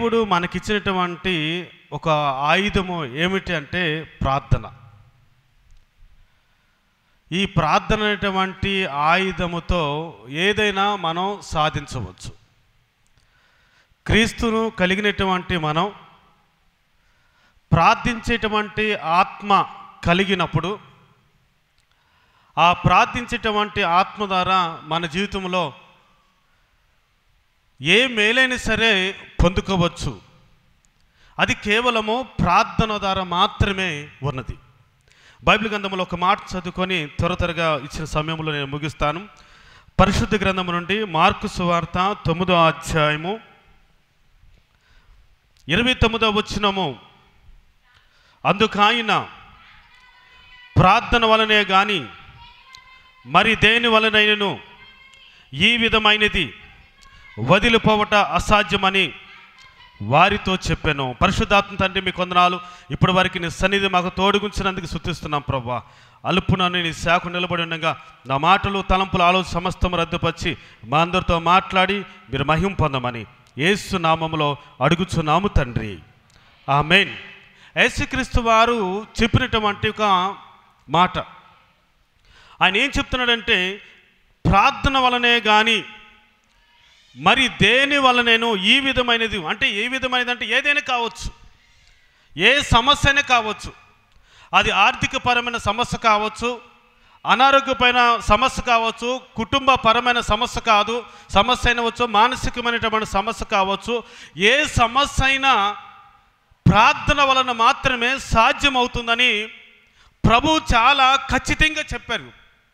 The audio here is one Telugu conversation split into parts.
దేవుడు మనకిచ్చినటువంటి ఒక ఆయుధము ఏమిటి అంటే ప్రార్థన ఈ ప్రార్థన అనేటువంటి ఆయుధముతో ఏదైనా మనం సాధించవచ్చు క్రీస్తును కలిగినటువంటి మనం ప్రార్థించేటువంటి ఆత్మ కలిగినప్పుడు ఆ ప్రార్థించేటువంటి ఆత్మ ద్వారా మన జీవితంలో ఏ మేలైనా సరే పొందుకోవచ్చు అది కేవలము ప్రార్థన ద్వారా మాత్రమే ఉన్నది బైబిల్ గ్రంథంలో ఒక మాట చదువుకొని త్వర త్వరగా ఇచ్చిన సమయంలో నేను ముగిస్తాను పరిశుద్ధ గ్రంథం నుండి మార్కు సువార్త తొమ్మిదో అధ్యాయము ఇరవై తొమ్మిదో వచ్చినము అందుకాయన ప్రార్థన వలనే కానీ మరి దేని వలనైనను ఈ విధమైనది వదిలిపోవట అసాధ్యమని వారితో చెప్పాను పరిశుద్ధాత్మ తండ్రి మీ కొందనాలు ఇప్పటి వరకు నీ సన్నిధి మాకు తోడుగుంచినందుకు శుద్ధిస్తున్నాం ప్రభా అలుపునని నీ శాఖ నిలబడి ఉండగా నా మాటలు తలంపులు ఆలోచన సమస్తం రద్దుపరిచి మా అందరితో మాట్లాడి మీరు మహిం పొందమని యేసు నామములో అడుగుచున్నాము తండ్రి ఆ మెయిన్ యేసుక్రీస్తు వారు చెప్పినటువంటి ఒక మాట ఆయన ఏం చెప్తున్నాడంటే ప్రార్థన వలనే కానీ మరి దేని వలనేను ఈ విధమైనది అంటే ఏ విధమైనది అంటే ఏదైనా కావచ్చు ఏ సమస్య అయినా కావచ్చు అది ఆర్థికపరమైన సమస్య కావచ్చు అనారోగ్యపైన సమస్య కావచ్చు కుటుంబ పరమైన సమస్య కాదు సమస్య అయినవచ్చు మానసికమైనటువంటి సమస్య కావచ్చు ఏ సమస్య అయినా ప్రార్థన వలన మాత్రమే సాధ్యమవుతుందని ప్రభు చాలా ఖచ్చితంగా చెప్పారు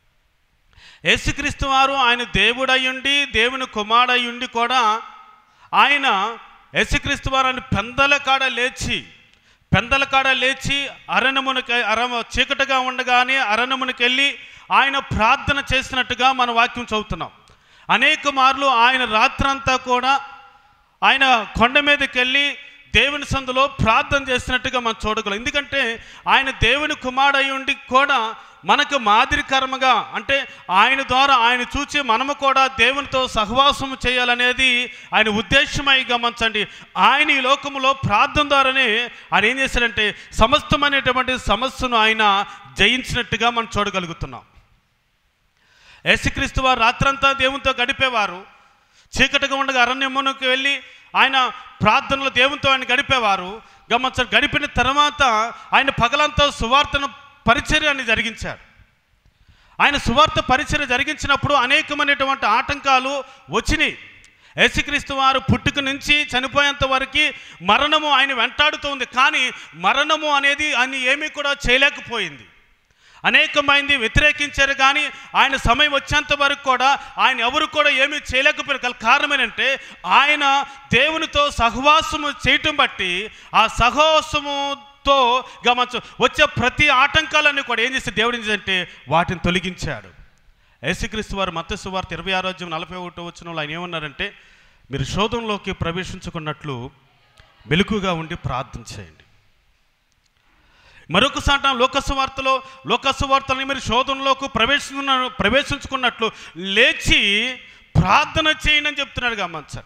యేసుక్రీస్తు వారు ఆయన దేవుడయ్యుండి దేవుని కుమారుడయ్యుండి కూడా ఆయన యేసుక్రీస్తు వారు ఆయన పెందల కాడ లేచి పెందల కాడ లేచి అరణ్యమునకి అరమ చీకటిగా ఉండగానే అరణ్యమునకి వెళ్ళి ఆయన ప్రార్థన చేసినట్టుగా మన వాక్యం చదువుతున్నాం అనేక మార్లు ఆయన రాత్రంతా కూడా ఆయన కొండ మీదకి వెళ్ళి దేవుని సందులో ప్రార్థన చేసినట్టుగా మనం చూడగలం ఎందుకంటే ఆయన దేవుని కుమారుడై ఉండి కూడా మనకు మాదిరికరముగా అంటే ఆయన ద్వారా ఆయన చూచి మనము కూడా దేవునితో సహవాసం చేయాలనేది ఆయన ఉద్దేశమై గమనించండి ఆయన ఈ లోకంలో ప్రార్థన ద్వారానే ఆయన ఏం చేశాడంటే సమస్తమైనటువంటి సమస్యను ఆయన జయించినట్టుగా మనం చూడగలుగుతున్నాం యేసుక్రీస్తు వారు రాత్రంతా దేవునితో గడిపేవారు చీకటిగా ఉండగా అరణ్యమునకు వెళ్ళి ఆయన ప్రార్థనలో దేవునితో ఆయన గడిపేవారు గమనించారు గడిపిన తర్వాత ఆయన పగలంతా సువార్తను పరిచర్యాన్ని జరిగించారు ఆయన సువార్త పరిచర్య జరిగించినప్పుడు అనేకమైనటువంటి ఆటంకాలు వచ్చినాయి యేసుక్రీస్తు వారు పుట్టుక నుంచి చనిపోయేంత వరకు మరణము ఆయన వెంటాడుతుంది కానీ మరణము అనేది ఆయన ఏమీ కూడా చేయలేకపోయింది అనేకమైంది వ్యతిరేకించారు కానీ ఆయన సమయం వచ్చేంత వరకు కూడా ఆయన ఎవరు కూడా ఏమీ చేయలేకపోయారు గల కారణం ఏంటంటే ఆయన దేవునితో సహవాసము చేయటం బట్టి ఆ సహవాసముతో గమనించు వచ్చే ప్రతి ఆటంకాలన్నీ కూడా ఏం చేస్తే దేవుడు ఏం చేశాడంటే వాటిని తొలగించాడు యేసుక్రీస్తు వారు మత సువార్త ఇరవై ఆరోగ్యం నలభై ఒకటో వచ్చిన ఆయన ఏమన్నారంటే మీరు శోధంలోకి ప్రవేశించుకున్నట్లు మెలకుగా ఉండి ప్రార్థన చేయండి మరొక సాట లోకస్వార్తలో లోకస్వార్తలని మీరు శోధనలోకి ప్రవేశించుకున్న ప్రవేశించుకున్నట్లు లేచి ప్రార్థన చేయండి అని చెప్తున్నాడు గమనించండి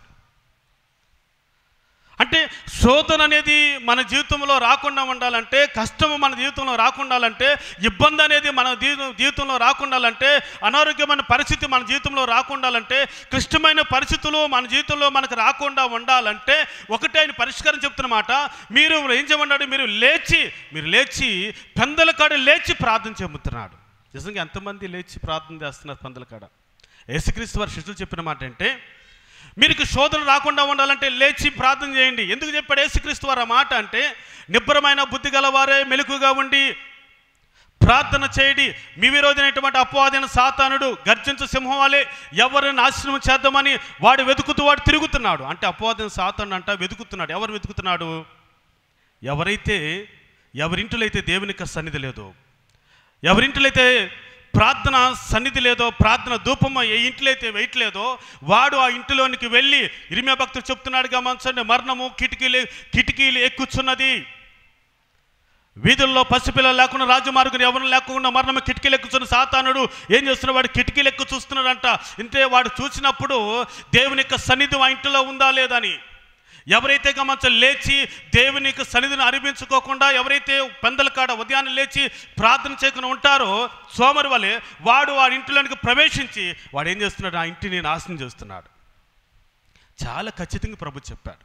అంటే శోధన అనేది మన జీవితంలో రాకుండా ఉండాలంటే కష్టము మన జీవితంలో రాకుండా ఉండాలంటే ఇబ్బంది అనేది మన జీవి- జీవితంలో రాకుండా ఉండాలంటే అనారోగ్యమైన పరిస్థితి మన జీవితంలో రాకుండా ఉండాలంటే క్లిష్టమైన పరిస్థితులు మన జీవితంలో మనకు రాకుండా ఉండాలంటే ఒకటే ఆయన పరిష్కారం చెప్తున్నమాట మీరు ఏం చేయమన్నాడు మీరు లేచి మీరు లేచి పెందల కాడ లేచి ప్రార్థన చెబుతున్నాడు నిజంగా ఎంతమంది లేచి ప్రార్థన చేస్తున్నారు పెందల కాడ యేసుక్రీస్తు వారి శిష్యులు చెప్పిన మాట అంటే మీకు శోధన రాకుండా ఉండాలంటే లేచి ప్రార్థన చేయండి ఎందుకు చెప్పాడు యేసుక్రీస్తు వారు ఆ మాట అంటే నిబ్బరమైన బుద్ధి గలవారే మెలకుగా ఉండి ప్రార్థన చేయండి మీ విరోధమైనటువంటి అపవాదైన సాతానుడు గర్జించు సింహం వలె ఎవరిని నాశనం చేద్దామని వాడు వెతుకుతూ వాడు తిరుగుతున్నాడు అంటే అపవాదైన సాతానుడు అంట వెతుకుతున్నాడు ఎవరు వెతుకుతున్నాడు ఎవరైతే ఎవరింటిలో అయితే దేవుని యొక్క సన్నిధి లేదో ఎవరింటిలో అయితే ప్రార్థన సన్నిధి లేదో ప్రార్థన ధూపం ఏ ఇంట్లో అయితే వేయట్లేదో వాడు ఆ ఇంటిలోనికి వెళ్ళి ఇరిమే భక్తుడు చెప్తున్నాడు గమనించండి మరణము కిటికీలు కిటికీలు ఎక్కుచున్నది వీధుల్లో పసిపిల్లలు లేకుండా రాజమార్గం ఎవరు లేకుండా మరణం కిటికీలు ఎక్కుచున్న సాతానుడు ఏం చేస్తున్నాడు వాడు కిటికీలు ఎక్కు చూస్తున్నాడంట ఇంతే వాడు చూసినప్పుడు దేవుని యొక్క సన్నిధి ఆ ఇంటిలో ఉందా లేదని ఎవరైతే గమనించ లేచి దేవునికి సన్నిధిని అనిపించుకోకుండా ఎవరైతే పెందల కాడ ఉదయాన్నే లేచి ప్రార్థన చేయకుండా ఉంటారో సోమరి వలె వాడు వాడి ఇంటిలోనికి ప్రవేశించి వాడు ఏం చేస్తున్నాడు ఆ ఇంటిని నాశనం చేస్తున్నాడు చాలా ఖచ్చితంగా ప్రభు చెప్పాడు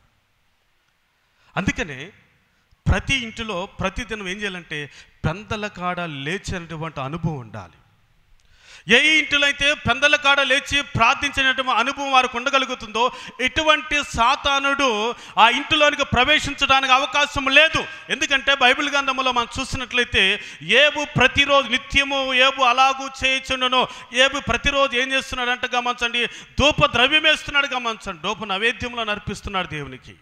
అందుకనే ప్రతి ఇంటిలో ప్రతి దినం ఏం చేయాలంటే పెందల కాడ లేచినటువంటి అనుభవం ఉండాలి ఏ ఇంటిలో అయితే పెందల కాడ లేచి ప్రార్థించినటువంటి అనుభవం వారికి ఉండగలుగుతుందో ఎటువంటి సాతానుడు ఆ ఇంటిలోనికి ప్రవేశించడానికి అవకాశం లేదు ఎందుకంటే బైబిల్ గ్రంథంలో మనం చూసినట్లయితే ఏబు ప్రతిరోజు నిత్యము ఏబు అలాగూ చేయించుండను ఏబు ప్రతిరోజు ఏం చేస్తున్నాడంటే గమనించండి ధూప ద్రవ్యం వేస్తున్నాడు గమనించండి ధూప నైవేద్యంలో నర్పిస్తున్నాడు దేవునికి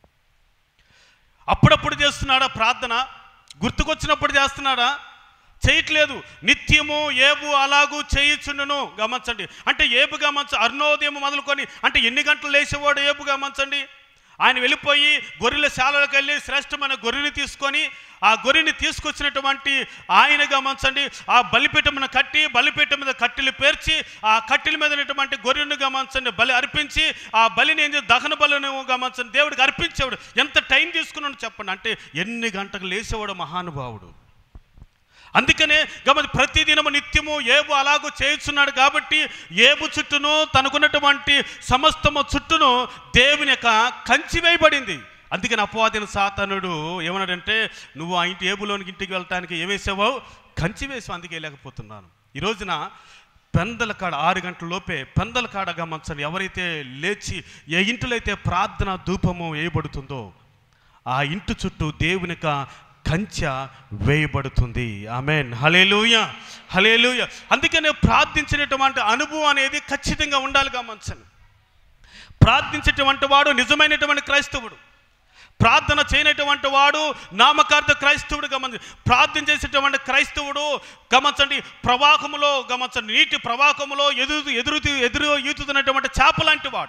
అప్పుడప్పుడు చేస్తున్నాడా ప్రార్థన గుర్తుకొచ్చినప్పుడు చేస్తున్నాడా చేయట్లేదు నిత్యము ఏబు అలాగూ చేయిచుండును గమనించండి అంటే ఏబు గమనించ అరుణోదయం మొదలుకొని అంటే ఎన్ని గంటలు లేచేవాడు ఏబు గమనించండి ఆయన వెళ్ళిపోయి గొర్రెల శాలలోకి వెళ్ళి శ్రేష్టమైన గొర్రెని తీసుకొని ఆ గొర్రెని తీసుకొచ్చినటువంటి ఆయన గమనించండి ఆ బలిపీఠమును కట్టి బలిపీఠం మీద కట్టెలు పేర్చి ఆ కట్టెల మీద ఉన్నటువంటి గొర్రెను గమనించండి బలి అర్పించి ఆ బలిని ఏం చేసి దహన బలిని గమనించండి దేవుడికి అర్పించేవాడు ఎంత టైం తీసుకున్నాడు చెప్పండి అంటే ఎన్ని గంటకు లేచేవాడు మహానుభావుడు అందుకనే గమని ప్రతిదినము నిత్యము ఏబు అలాగూ చేయుచున్నాడు కాబట్టి ఏబు చుట్టూను తనకున్నటువంటి సమస్తము చుట్టూను దేవుని యొక్క కంచి వేయబడింది అందుకని అపవాదిన సాతనుడు ఏమన్నాడంటే నువ్వు ఆ ఇంటి ఏబులోనికి ఇంటికి వెళ్ళటానికి ఏమేసావో కంచి వేసావు అందుకే లేకపోతున్నాను ఈ రోజున పెందల కాడ ఆరు గంటల లోపే పెందల కాడ గమనించండి ఎవరైతే లేచి ఏ ఇంటిలో అయితే ప్రార్థన ధూపము వేయబడుతుందో ఆ ఇంటి చుట్టూ దేవుని యొక్క కంచె వేయబడుతుంది ఆమెన్ హలేలుయ హలేలుయ అందుకనే ప్రార్థించినటువంటి అనుభవం అనేది ఖచ్చితంగా ఉండాలి గమనించండి ప్రార్థించేటువంటి వాడు నిజమైనటువంటి క్రైస్తవుడు ప్రార్థన చేయనటువంటి వాడు నామకార్థ క్రైస్తవుడు గమనించి ప్రార్థన చేసేటువంటి క్రైస్తవుడు గమనించండి ప్రవాహములో గమనించండి నీటి ప్రవాహములో ఎదురు ఎదురు ఎదురు ఈతుతున్నటువంటి చేప లాంటి వాడు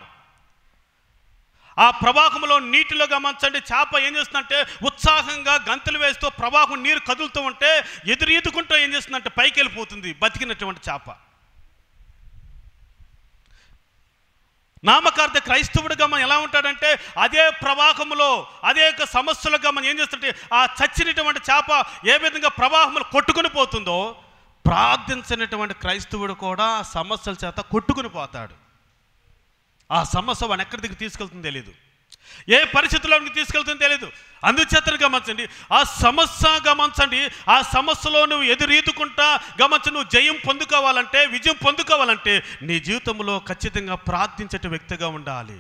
ఆ ప్రవాహంలో నీటిలో గమనించండి చేప ఏం చేస్తుందంటే ఉత్సాహంగా గంతులు వేస్తూ ప్రవాహం నీరు కదులుతూ ఉంటే ఎదురు ఈదుకుంటూ ఏం చేస్తుందంటే పైకి వెళ్ళిపోతుంది బతికినటువంటి చేప నామకార్థ క్రైస్తవుడిగా మనం ఎలా ఉంటాడంటే అదే ప్రవాహంలో అదే యొక్క సమస్యలుగా మనం ఏం చేస్తుంటే ఆ చచ్చినటువంటి చేప ఏ విధంగా ప్రవాహంలో కొట్టుకుని పోతుందో ప్రార్థించినటువంటి క్రైస్తవుడు కూడా ఆ సమస్యల చేత కొట్టుకుని పోతాడు ఆ సమస్య వాడిని ఎక్కడి దగ్గర తీసుకెళ్తుందో తెలియదు ఏ పరిస్థితుల్లోకి తీసుకెళ్తుందో తెలియదు అందుచేతను గమనించండి ఆ సమస్య గమనించండి ఆ సమస్యలో నువ్వు ఎదురీదుకుంటా గమనించి నువ్వు జయం పొందుకోవాలంటే విజయం పొందుకోవాలంటే నీ జీవితంలో ఖచ్చితంగా ప్రార్థించే వ్యక్తిగా ఉండాలి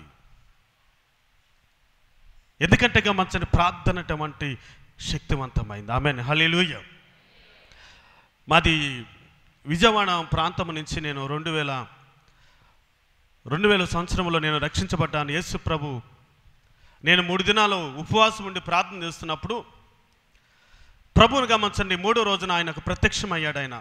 ఎందుకంటే గమనించండి ప్రార్థన అటువంటి శక్తివంతమైంది ఆమె హలేలుయ్య మాది విజయవాడ ప్రాంతం నుంచి నేను రెండు వేల రెండు వేల సంవత్సరంలో నేను రక్షించబడ్డాను యేసు ప్రభు నేను మూడు దినాలు ఉపవాసం ఉండి ప్రార్థన చేస్తున్నప్పుడు ప్రభువుని గమనించండి మూడో రోజున ఆయనకు ప్రత్యక్షమయ్యాడు ఆయన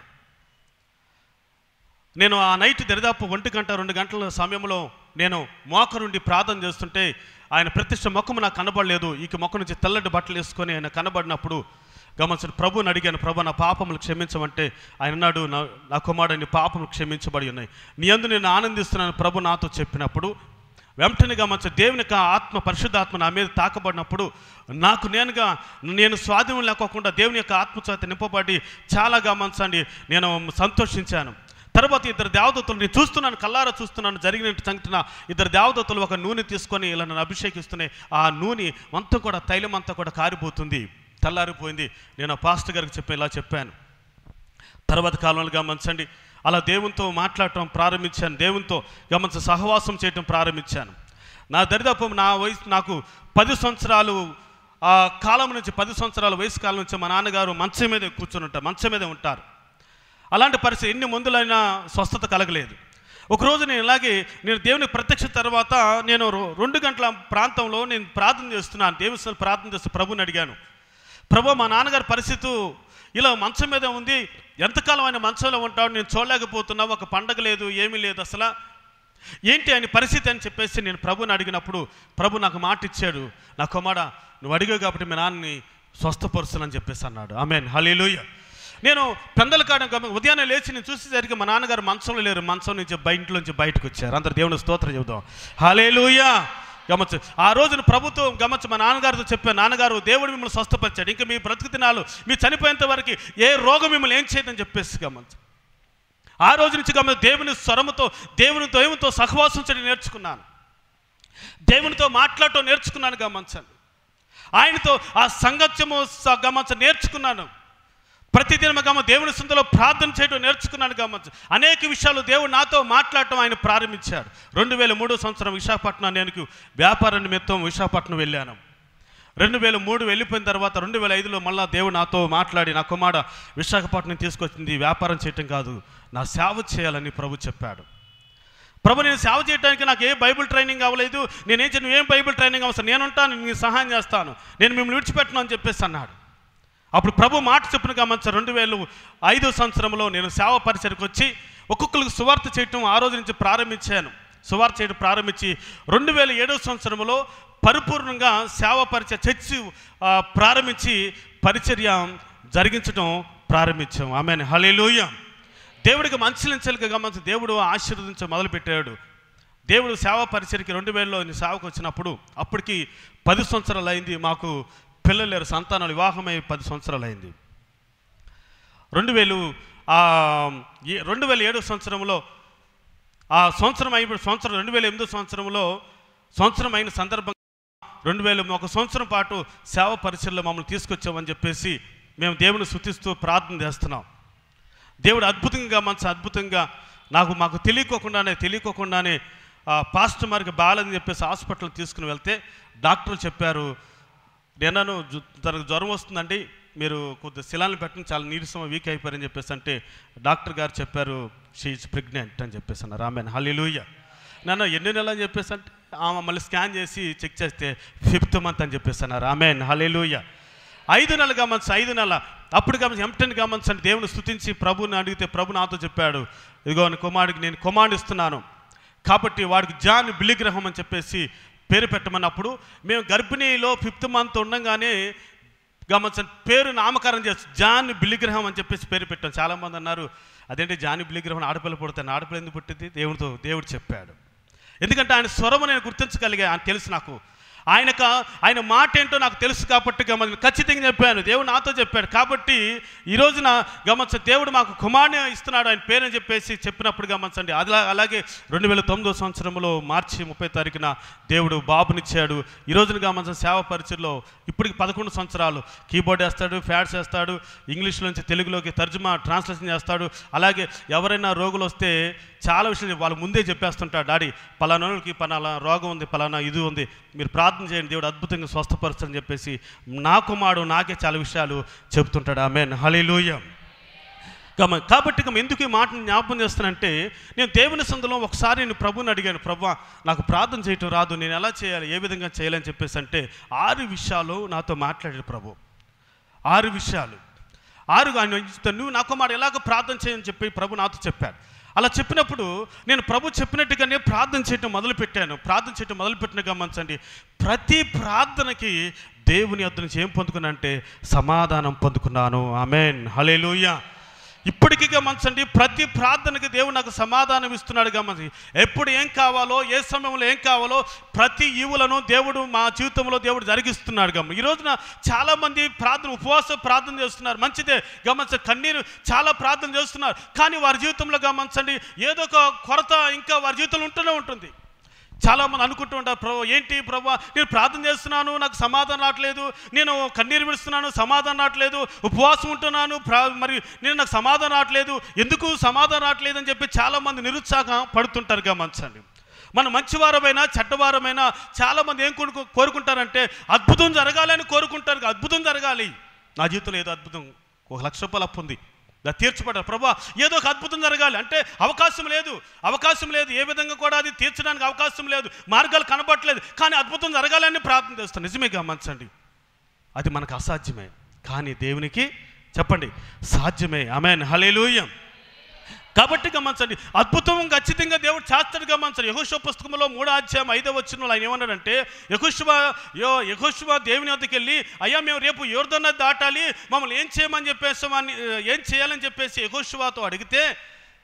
నేను ఆ నైట్ దరిదాపు ఒంటి గంట రెండు గంటల సమయంలో నేను మోకరుండి ప్రార్థన చేస్తుంటే ఆయన ప్రత్యక్ష ముఖము నాకు కనబడలేదు ఇక మొక్క నుంచి తెల్లటి బట్టలు వేసుకొని ఆయన కనబడినప్పుడు గమనించండి ప్రభుని అడిగాను ప్రభు నా పాపములు క్షమించమంటే ఆయన అన్నాడు నా నా కుమారుడు నీ పాపములు క్షమించబడి ఉన్నాయి నీ అందు నేను ఆనందిస్తున్నాను ప్రభు నాతో చెప్పినప్పుడు వెంటనే గమనించ దేవుని యొక్క ఆత్మ పరిశుద్ధాత్మ నా మీద తాకబడినప్పుడు నాకు నేనుగా నేను స్వాధీనం లేకోకుండా దేవుని యొక్క ఆత్మచేత నింపబడి చాలా గమనించండి నేను సంతోషించాను తర్వాత ఇద్దరు దేవదత్తులు నేను చూస్తున్నాను కల్లారా చూస్తున్నాను జరిగిన సంఘటన ఇద్దరు దేవదత్తులు ఒక నూనె తీసుకొని ఇలా నన్ను అభిషేకిస్తున్నాయి ఆ నూనె అంతా కూడా తైలం అంతా కూడా కారిపోతుంది తెల్లారిపోయింది నేను ఆ పాస్టర్ గారికి చెప్పి ఇలా చెప్పాను తర్వాత కాలంలో గమనించండి అలా దేవునితో మాట్లాడటం ప్రారంభించాను దేవునితో గమనించి సహవాసం చేయటం ప్రారంభించాను నా దరిదాపు నా వయసు నాకు పది సంవత్సరాలు ఆ కాలం నుంచి పది సంవత్సరాల వయసు కాలం నుంచి మా నాన్నగారు మంచం మీద కూర్చొని ఉంటారు మంచం మీద ఉంటారు అలాంటి పరిస్థితి ఎన్ని మందులైనా స్వస్థత కలగలేదు ఒకరోజు నేను ఇలాగే నేను దేవుని ప్రత్యక్ష తర్వాత నేను రొ- రెండు గంటల ప్రాంతంలో నేను ప్రార్థన చేస్తున్నాను దేవుని ప్రార్థన చేస్తూ ప్రభుని అడిగాను ప్రభు మా నాన్నగారి పరిస్థితి ఇలా మంచం మీద ఉంది ఎంతకాలం ఆయన మంచంలో ఉంటాడు నేను చూడలేకపోతున్నా ఒక పండగ లేదు ఏమీ లేదు అసలు ఏంటి ఆయన పరిస్థితి అని చెప్పేసి నేను ప్రభుని అడిగినప్పుడు ప్రభు నాకు మాట ఇచ్చాడు నా కుమార నువ్వు అడిగావు కాబట్టి మీ నాన్నని స్వస్థపరుస్తానని చెప్పేసి అన్నాడు ఆమెన్ హలేలుయ నేను పెందల కాడ గమ- ఉదయాన్నే లేచి నేను చూసేసరికి మా నాన్నగారు మంచంలో లేరు మంచం నుంచి బయట నుంచి బయటకు వచ్చారు అందరు దేవుని స్తోత్రం చెబుదాం హలేలుయ గమచ్చు ఆ రోజున ప్రభుత్వం గమచ్చు మా నాన్నగారితో చెప్పాను నాన్నగారు దేవుడు మిమ్మల్ని స్వస్థపరిచాడు ఇంకా మీ బ్రతుకు దినాలు మీ చనిపోయేంత వరకు ఏ రోగం మిమ్మల్ని ఏం చేయదని చెప్పేసి గమచ్చు ఆ రోజు నుంచి గమనించి దేవుని స్వరముతో దేవుని దేవునితో సహవాసం చేయడం నేర్చుకున్నాను దేవునితో మాట్లాడటం నేర్చుకున్నాను గమనించండి ఆయనతో ఆ సంగత్యము స- గమనించ నేర్చుకున్నాను ప్రతిదినం గమ దేవుని సందులో ప్రార్థన చేయడం నేర్చుకున్నాను గమనించ అనేక విషయాలు దేవుడు నాతో మాట్లాడటం ఆయన ప్రారంభించాడు రెండు వేల మూడో సంవత్సరం విశాఖపట్నం నేను వ్యాపార నిమిత్తం విశాఖపట్నం వెళ్ళాను రెండు వేల మూడు వెళ్ళిపోయిన తర్వాత రెండు వేల ఐదులో మళ్ళా దేవుడు నాతో మాట్లాడి నా కుమార విశాఖపట్నం తీసుకొచ్చింది వ్యాపారం చేయటం కాదు నా సేవ చేయాలని ప్రభు చెప్పాడు ప్రభు నేను సేవ చేయడానికి నాకు ఏ బైబిల్ ట్రైనింగ్ అవ్వలేదు నేనేం చేయను ఏం బైబిల్ ట్రైనింగ్ అవసరం నేను ఉంటాను నేను సహాయం చేస్తాను నేను మిమ్మల్ని విడిచిపెట్టను అని చెప్పేసి అన్నాడు అప్పుడు ప్రభు మాట చెప్పిన గమనించారు రెండు వేల ఐదో సంవత్సరంలో నేను సేవ పరిసరికి వచ్చి ఒక్కొక్కరికి సువార్త చేయటం ఆ రోజు నుంచి ప్రారంభించాను సువార్త చేయడం ప్రారంభించి రెండు వేల ఏడో సంవత్సరంలో పరిపూర్ణంగా సేవ పరిచయ చర్చి ఆ, ప్రారంభించి పరిచర్య జరిగించడం ప్రారంభించాం ఆమె హలేలోయ దేవుడికి మంచిలించలిగా గమనించి దేవుడు ఆశీర్వదించ మొదలుపెట్టాడు దేవుడు సేవ పరిచయకి రెండు వేలలో నేను సేవకు వచ్చినప్పుడు అప్పటికి పది సంవత్సరాలు అయింది మాకు పిల్లలు లేరు సంతానాలు వివాహమై పది సంవత్సరాలు అయింది రెండు వేలు ఆ, ఏ- రెండు వేల ఏడు సంవత్సరంలో ఆ సంవత్సరం అయిన సంవత్సరం రెండు వేల ఎనిమిదో సంవత్సరంలో సంవత్సరం అయిన సందర్భంగా రెండు వేల ఒక సంవత్సరం పాటు సేవ పరిచయలో మమ్మల్ని తీసుకొచ్చామని చెప్పేసి మేము దేవుని శుతిస్తూ ప్రార్థన చేస్తున్నాం దేవుడు అద్భుతంగా మంచి అద్భుతంగా నాకు మాకు తెలియకోకుండానే తెలియకోకుండానే ఆ, పాస్టర్ మారికి బాగాలని చెప్పేసి హాస్పిటల్ తీసుకుని వెళ్తే డాక్టర్లు చెప్పారు నేనను జు- తనకు జ్వరం వస్తుందండి మీరు కొద్ది శిలాలను పెట్టండి చాలా నీరసం వీక్ అయిపోయారని చెప్పేసి అంటే డాక్టర్ గారు చెప్పారు షీఈ్ ప్రెగ్నెంట్ అని చెప్పేసి అన్నారు ఆమె హలిలూయ నన్ను ఎన్ని నెలలు అని చెప్పేసి అంటే ఆమె మళ్ళీ స్కాన్ చేసి చెక్ చేస్తే ఫిఫ్త్ మంత్ అని చెప్పేసి అన్నారు ఆమె హలిలూయ ఐదు నెలలు గమనించి ఐదు నెల అప్పుడు గమనించి ఎంటని గమనించండి దేవుని స్తుతించి ప్రభుని అడిగితే ప్రభు నాతో చెప్పాడు ఇదిగో నీ కుమారుడికి నేను కుమారుడు ఇస్తున్నాను కాబట్టి వాడికి జాన్ బిలిగ్రహం అని చెప్పేసి పేరు పెట్టమన్నప్పుడు మేము గర్భిణీలో ఫిఫ్త్ మంత్ ఉండగానే గమనించండి పేరు నామకరణం చేసి జాన్ బిలిగ్రహం అని చెప్పేసి పేరు పెట్టాం చాలామంది అన్నారు అదేంటి జాని బిలిగ్రహం ఆడపిల్ల పుడతాను ఆడపిల్ల ఎందుకు పుట్టింది దేవుడితో దేవుడు చెప్పాడు ఎందుకంటే ఆయన స్వరము నేను గుర్తించగలిగా ఆయన తెలుసు నాకు ఆయనక ఆయన మాట ఏంటో నాకు తెలుసు కాబట్టి గమని ఖచ్చితంగా చెప్పాను దేవుడు నాతో చెప్పాడు కాబట్టి ఈ రోజున గమనించ దేవుడు మాకు కుమారుని ఇస్తున్నాడు ఆయన పేరని చెప్పేసి చెప్పినప్పుడు గమనించండి అలా అలాగే రెండు వేల తొమ్మిదో సంవత్సరంలో మార్చి ముప్పై తారీఖున దేవుడు బాబునిచ్చాడు ఈ రోజున గమనించిన సేవ పరిచయలో ఇప్పటికి పదకొండు సంవత్సరాలు కీబోర్డ్ వేస్తాడు ఫ్యాడ్స్ వేస్తాడు ఇంగ్లీష్ నుంచి తెలుగులోకి తర్జుమా ట్రాన్స్లేషన్ చేస్తాడు అలాగే ఎవరైనా రోగులు వస్తే చాలా విషయాలు వాళ్ళు ముందే చెప్పేస్తుంటాడు డాడీ పలానా వాళ్ళకి పలానా రోగం ఉంది పలానా ఇది ఉంది మీరు ప్రార్థన చేయండి దేవుడు అద్భుతంగా స్వస్థపరచని చెప్పేసి నా కుమారుడు నాకే చాలా విషయాలు చెబుతుంటాడు ఆమె హలిలూయ గమ కాబట్టి ఇక ఎందుకు ఈ మాటను జ్ఞాపకం చేస్తానంటే నేను దేవుని సందులో ఒకసారి నేను ప్రభుని అడిగాను ప్రభు నాకు ప్రార్థన చేయటం రాదు నేను ఎలా చేయాలి ఏ విధంగా చేయాలని చెప్పేసి అంటే ఆరు విషయాలు నాతో మాట్లాడాడు ప్రభు ఆరు విషయాలు ఆరు ఆయన ఇస్తాను, నువ్వు నా కుమారు ఎలాగో ప్రార్థన చేయని చెప్పి ప్రభు నాతో చెప్పాడు అలా చెప్పినప్పుడు నేను ప్రభు చెప్పినట్టుగానే ప్రార్థన చేయటం మొదలుపెట్టాను ప్రార్థన చేయటం మొదలుపెట్టిన గమనించండి ప్రతి ప్రార్థనకి దేవుని వద్ద నుంచి ఏం పొందుకున్నానంటే సమాధానం పొందుకున్నాను ఆమెన్ హలేలుయ ఇప్పటికీ గమనించండి ప్రతి ప్రార్థనకి దేవుడు నాకు సమాధానం ఇస్తున్నాడు గమనించి ఎప్పుడు ఏం కావాలో ఏ సమయంలో ఏం కావాలో ప్రతి ఈవులను దేవుడు మా జీవితంలో దేవుడు జరిగిస్తున్నాడు గమ ఈ రోజున చాలామంది ప్రార్థన ఉపవాస ప్రార్థన చేస్తున్నారు మంచిదే గమనించ కన్నీరు చాలా ప్రార్థన చేస్తున్నారు కానీ వారి జీవితంలో గమనించండి ఏదో ఒక కొరత ఇంకా వారి జీవితంలో ఉంటూనే ఉంటుంది చాలా మంది అనుకుంటూ ఉంటారు ప్రభు ఏంటి ప్రభు నేను ప్రార్థన చేస్తున్నాను నాకు సమాధానం రావట్లేదు నేను కన్నీరు విడుస్తున్నాను సమాధానం రావట్లేదు ఉపవాసం ఉంటున్నాను ప్రా మరి నేను నాకు సమాధానం రావట్లేదు ఎందుకు సమాధానం రావట్లేదు అని చెప్పి చాలామంది నిరుత్సాహం పడుతుంటారు గమనించండి మన మంచివారమైనా చెడ్డవారమైనా చాలామంది ఏం కోరుకు కోరుకుంటారంటే అద్భుతం జరగాలని కోరుకుంటారు అద్భుతం జరగాలి నా జీవితంలో ఏదో అద్భుతం ఒక లక్ష రూపాయలు అప్పు ఉంది అది తీర్చబడ్డారు ప్రభా ఏదో ఒక అద్భుతం జరగాలి అంటే అవకాశం లేదు అవకాశం లేదు ఏ విధంగా కూడా అది తీర్చడానికి అవకాశం లేదు మార్గాలు కనబడట్లేదు కానీ అద్భుతం జరగాలని ప్రార్థన చేస్తాను నిజమే గమనించండి అది మనకు అసాధ్యమే కానీ దేవునికి చెప్పండి సాధ్యమే ఆమెన్ హలేలుయం కాబట్టి గమనించండి అద్భుతం ఖచ్చితంగా దేవుడు చేస్తాడు గమనించండి యహోశివ పుస్తకంలో మూడో అధ్యాయం ఐదో వచ్చిన ఆయన ఏమన్నాడంటే యహోశివ యో యహోశివ దేవుని వద్దకు వెళ్ళి అయ్యా మేము రేపు యోర్ధన దాటాలి మమ్మల్ని ఏం చేయమని చెప్పేసామని ఏం చేయాలని చెప్పేసి యహోశివతో అడిగితే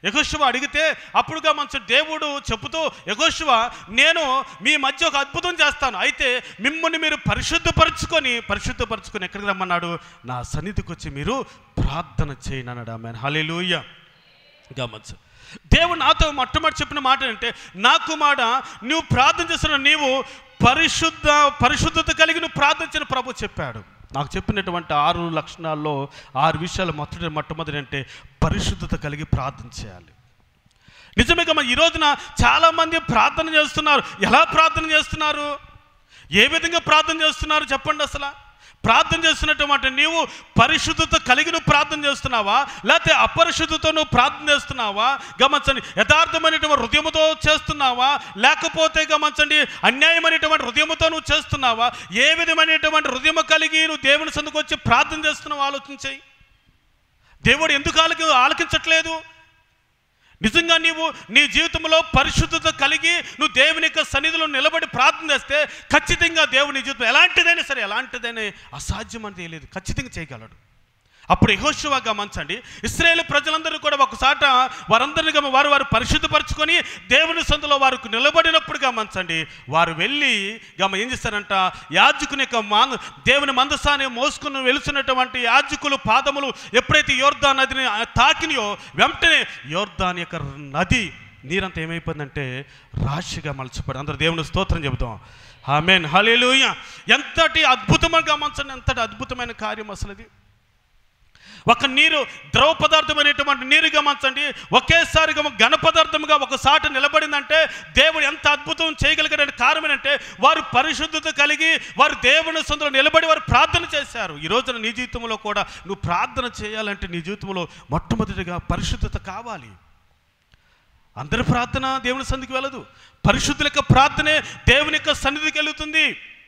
యగోశివ అడిగితే అప్పుడుగా మంచి దేవుడు చెబుతూ యగోశివ నేను మీ మధ్య ఒక అద్భుతం చేస్తాను అయితే మిమ్మల్ని మీరు పరిశుద్ధపరచుకొని పరిశుద్ధపరచుకొని ఎక్కడికి రమ్మన్నాడు నా సన్నిధికి వచ్చి మీరు ప్రార్థన చేయను అన్నాడు ఆమె హల్లెలూయా గమనించు దేవుడు నాతో మొట్టమొదటి చెప్పిన మాట ఏంటంటే నా కుమార నువ్వు ప్రార్థన చేస్తున్న నీవు పరిశుద్ధ పరిశుద్ధత కలిగి నువ్వు ప్రార్థించిన ప్రభు చెప్పాడు నాకు చెప్పినటువంటి ఆరు లక్షణాల్లో ఆరు విషయాలు మొదటి మొట్టమొదటి అంటే పరిశుద్ధత కలిగి ప్రార్థన చేయాలి నిజమే కదా ఈ రోజున చాలామంది ప్రార్థన చేస్తున్నారు ఎలా ప్రార్థన చేస్తున్నారు ఏ విధంగా ప్రార్థన చేస్తున్నారు చెప్పండి అసలు ప్రార్థన చేస్తున్నటువంటి నీవు పరిశుద్ధత కలిగి నువ్వు ప్రార్థన చేస్తున్నావా లేకపోతే అపరిశుద్ధతో నువ్వు ప్రార్థన చేస్తున్నావా గమనించండి యథార్థమైనటువంటి హృదయముతో చేస్తున్నావా లేకపోతే గమనించండి అన్యాయమైనటువంటి హృదయముతో నువ్వు చేస్తున్నావా ఏ విధమైనటువంటి హృదయము కలిగి నువ్వు దేవుని సందుకు వచ్చి ప్రార్థన చేస్తున్నావు ఆలోచించాయి దేవుడు ఎందుకు ఆలకి ఆలకించట్లేదు నిజంగా నీవు నీ జీవితంలో పరిశుద్ధత కలిగి నువ్వు దేవుని యొక్క సన్నిధిలో నిలబడి ప్రార్థన చేస్తే ఖచ్చితంగా దేవుని జీవితం ఎలాంటిదైనా సరే ఎలాంటిదైనా అసాధ్యం అని తెలియదు ఖచ్చితంగా చేయగలడు అప్పుడు యెహోషువ గమనించండి ఇస్రాయేల్ ప్రజలందరూ కూడా ఒకసాట వారందరినీ గమ వారు వారు పరిశుద్ధపరచుకొని దేవుని సందులో వారికి నిలబడినప్పుడు గమనించండి వారు వెళ్ళి గమ ఏం చేస్తారంట యాజకుని యొక్క మా దేవుని మందసాన్ని మోసుకుని వెలుస్తున్నటువంటి యాజకులు పాదములు ఎప్పుడైతే యోర్దాన్ నదిని తాకినాయో వెంటనే యోర్దాన్ యొక్క నది నీరంతా ఏమైపోయిందంటే రాశిగా మలచిపోయింది అందరూ దేవుని స్తోత్రం చెబుతాం ఆమెన్ హల్లెలూయా ఎంతటి అద్భుతమైన గమనించండి ఎంతటి అద్భుతమైన కార్యం అసలు ఇది ఒక నీరు ద్రవ పదార్థమైనటువంటి నీరు గమనించండి ఒకేసారి గమ ఘన పదార్థముగా ఒక సాట నిలబడిందంటే దేవుడు ఎంత అద్భుతం చేయగలిగాడని కారణం ఏంటంటే వారు పరిశుద్ధత కలిగి వారు దేవుని సొంతలో నిలబడి వారు ప్రార్థన చేశారు ఈ రోజున నీ జీవితంలో కూడా నువ్వు ప్రార్థన చేయాలంటే నీ జీవితంలో మొట్టమొదటిగా పరిశుద్ధత కావాలి అందరి ప్రార్థన దేవుని సన్నిధికి వెళ్ళదు పరిశుద్ధుల యొక్క ప్రార్థనే దేవుని యొక్క సన్నిధికి వెళుతుంది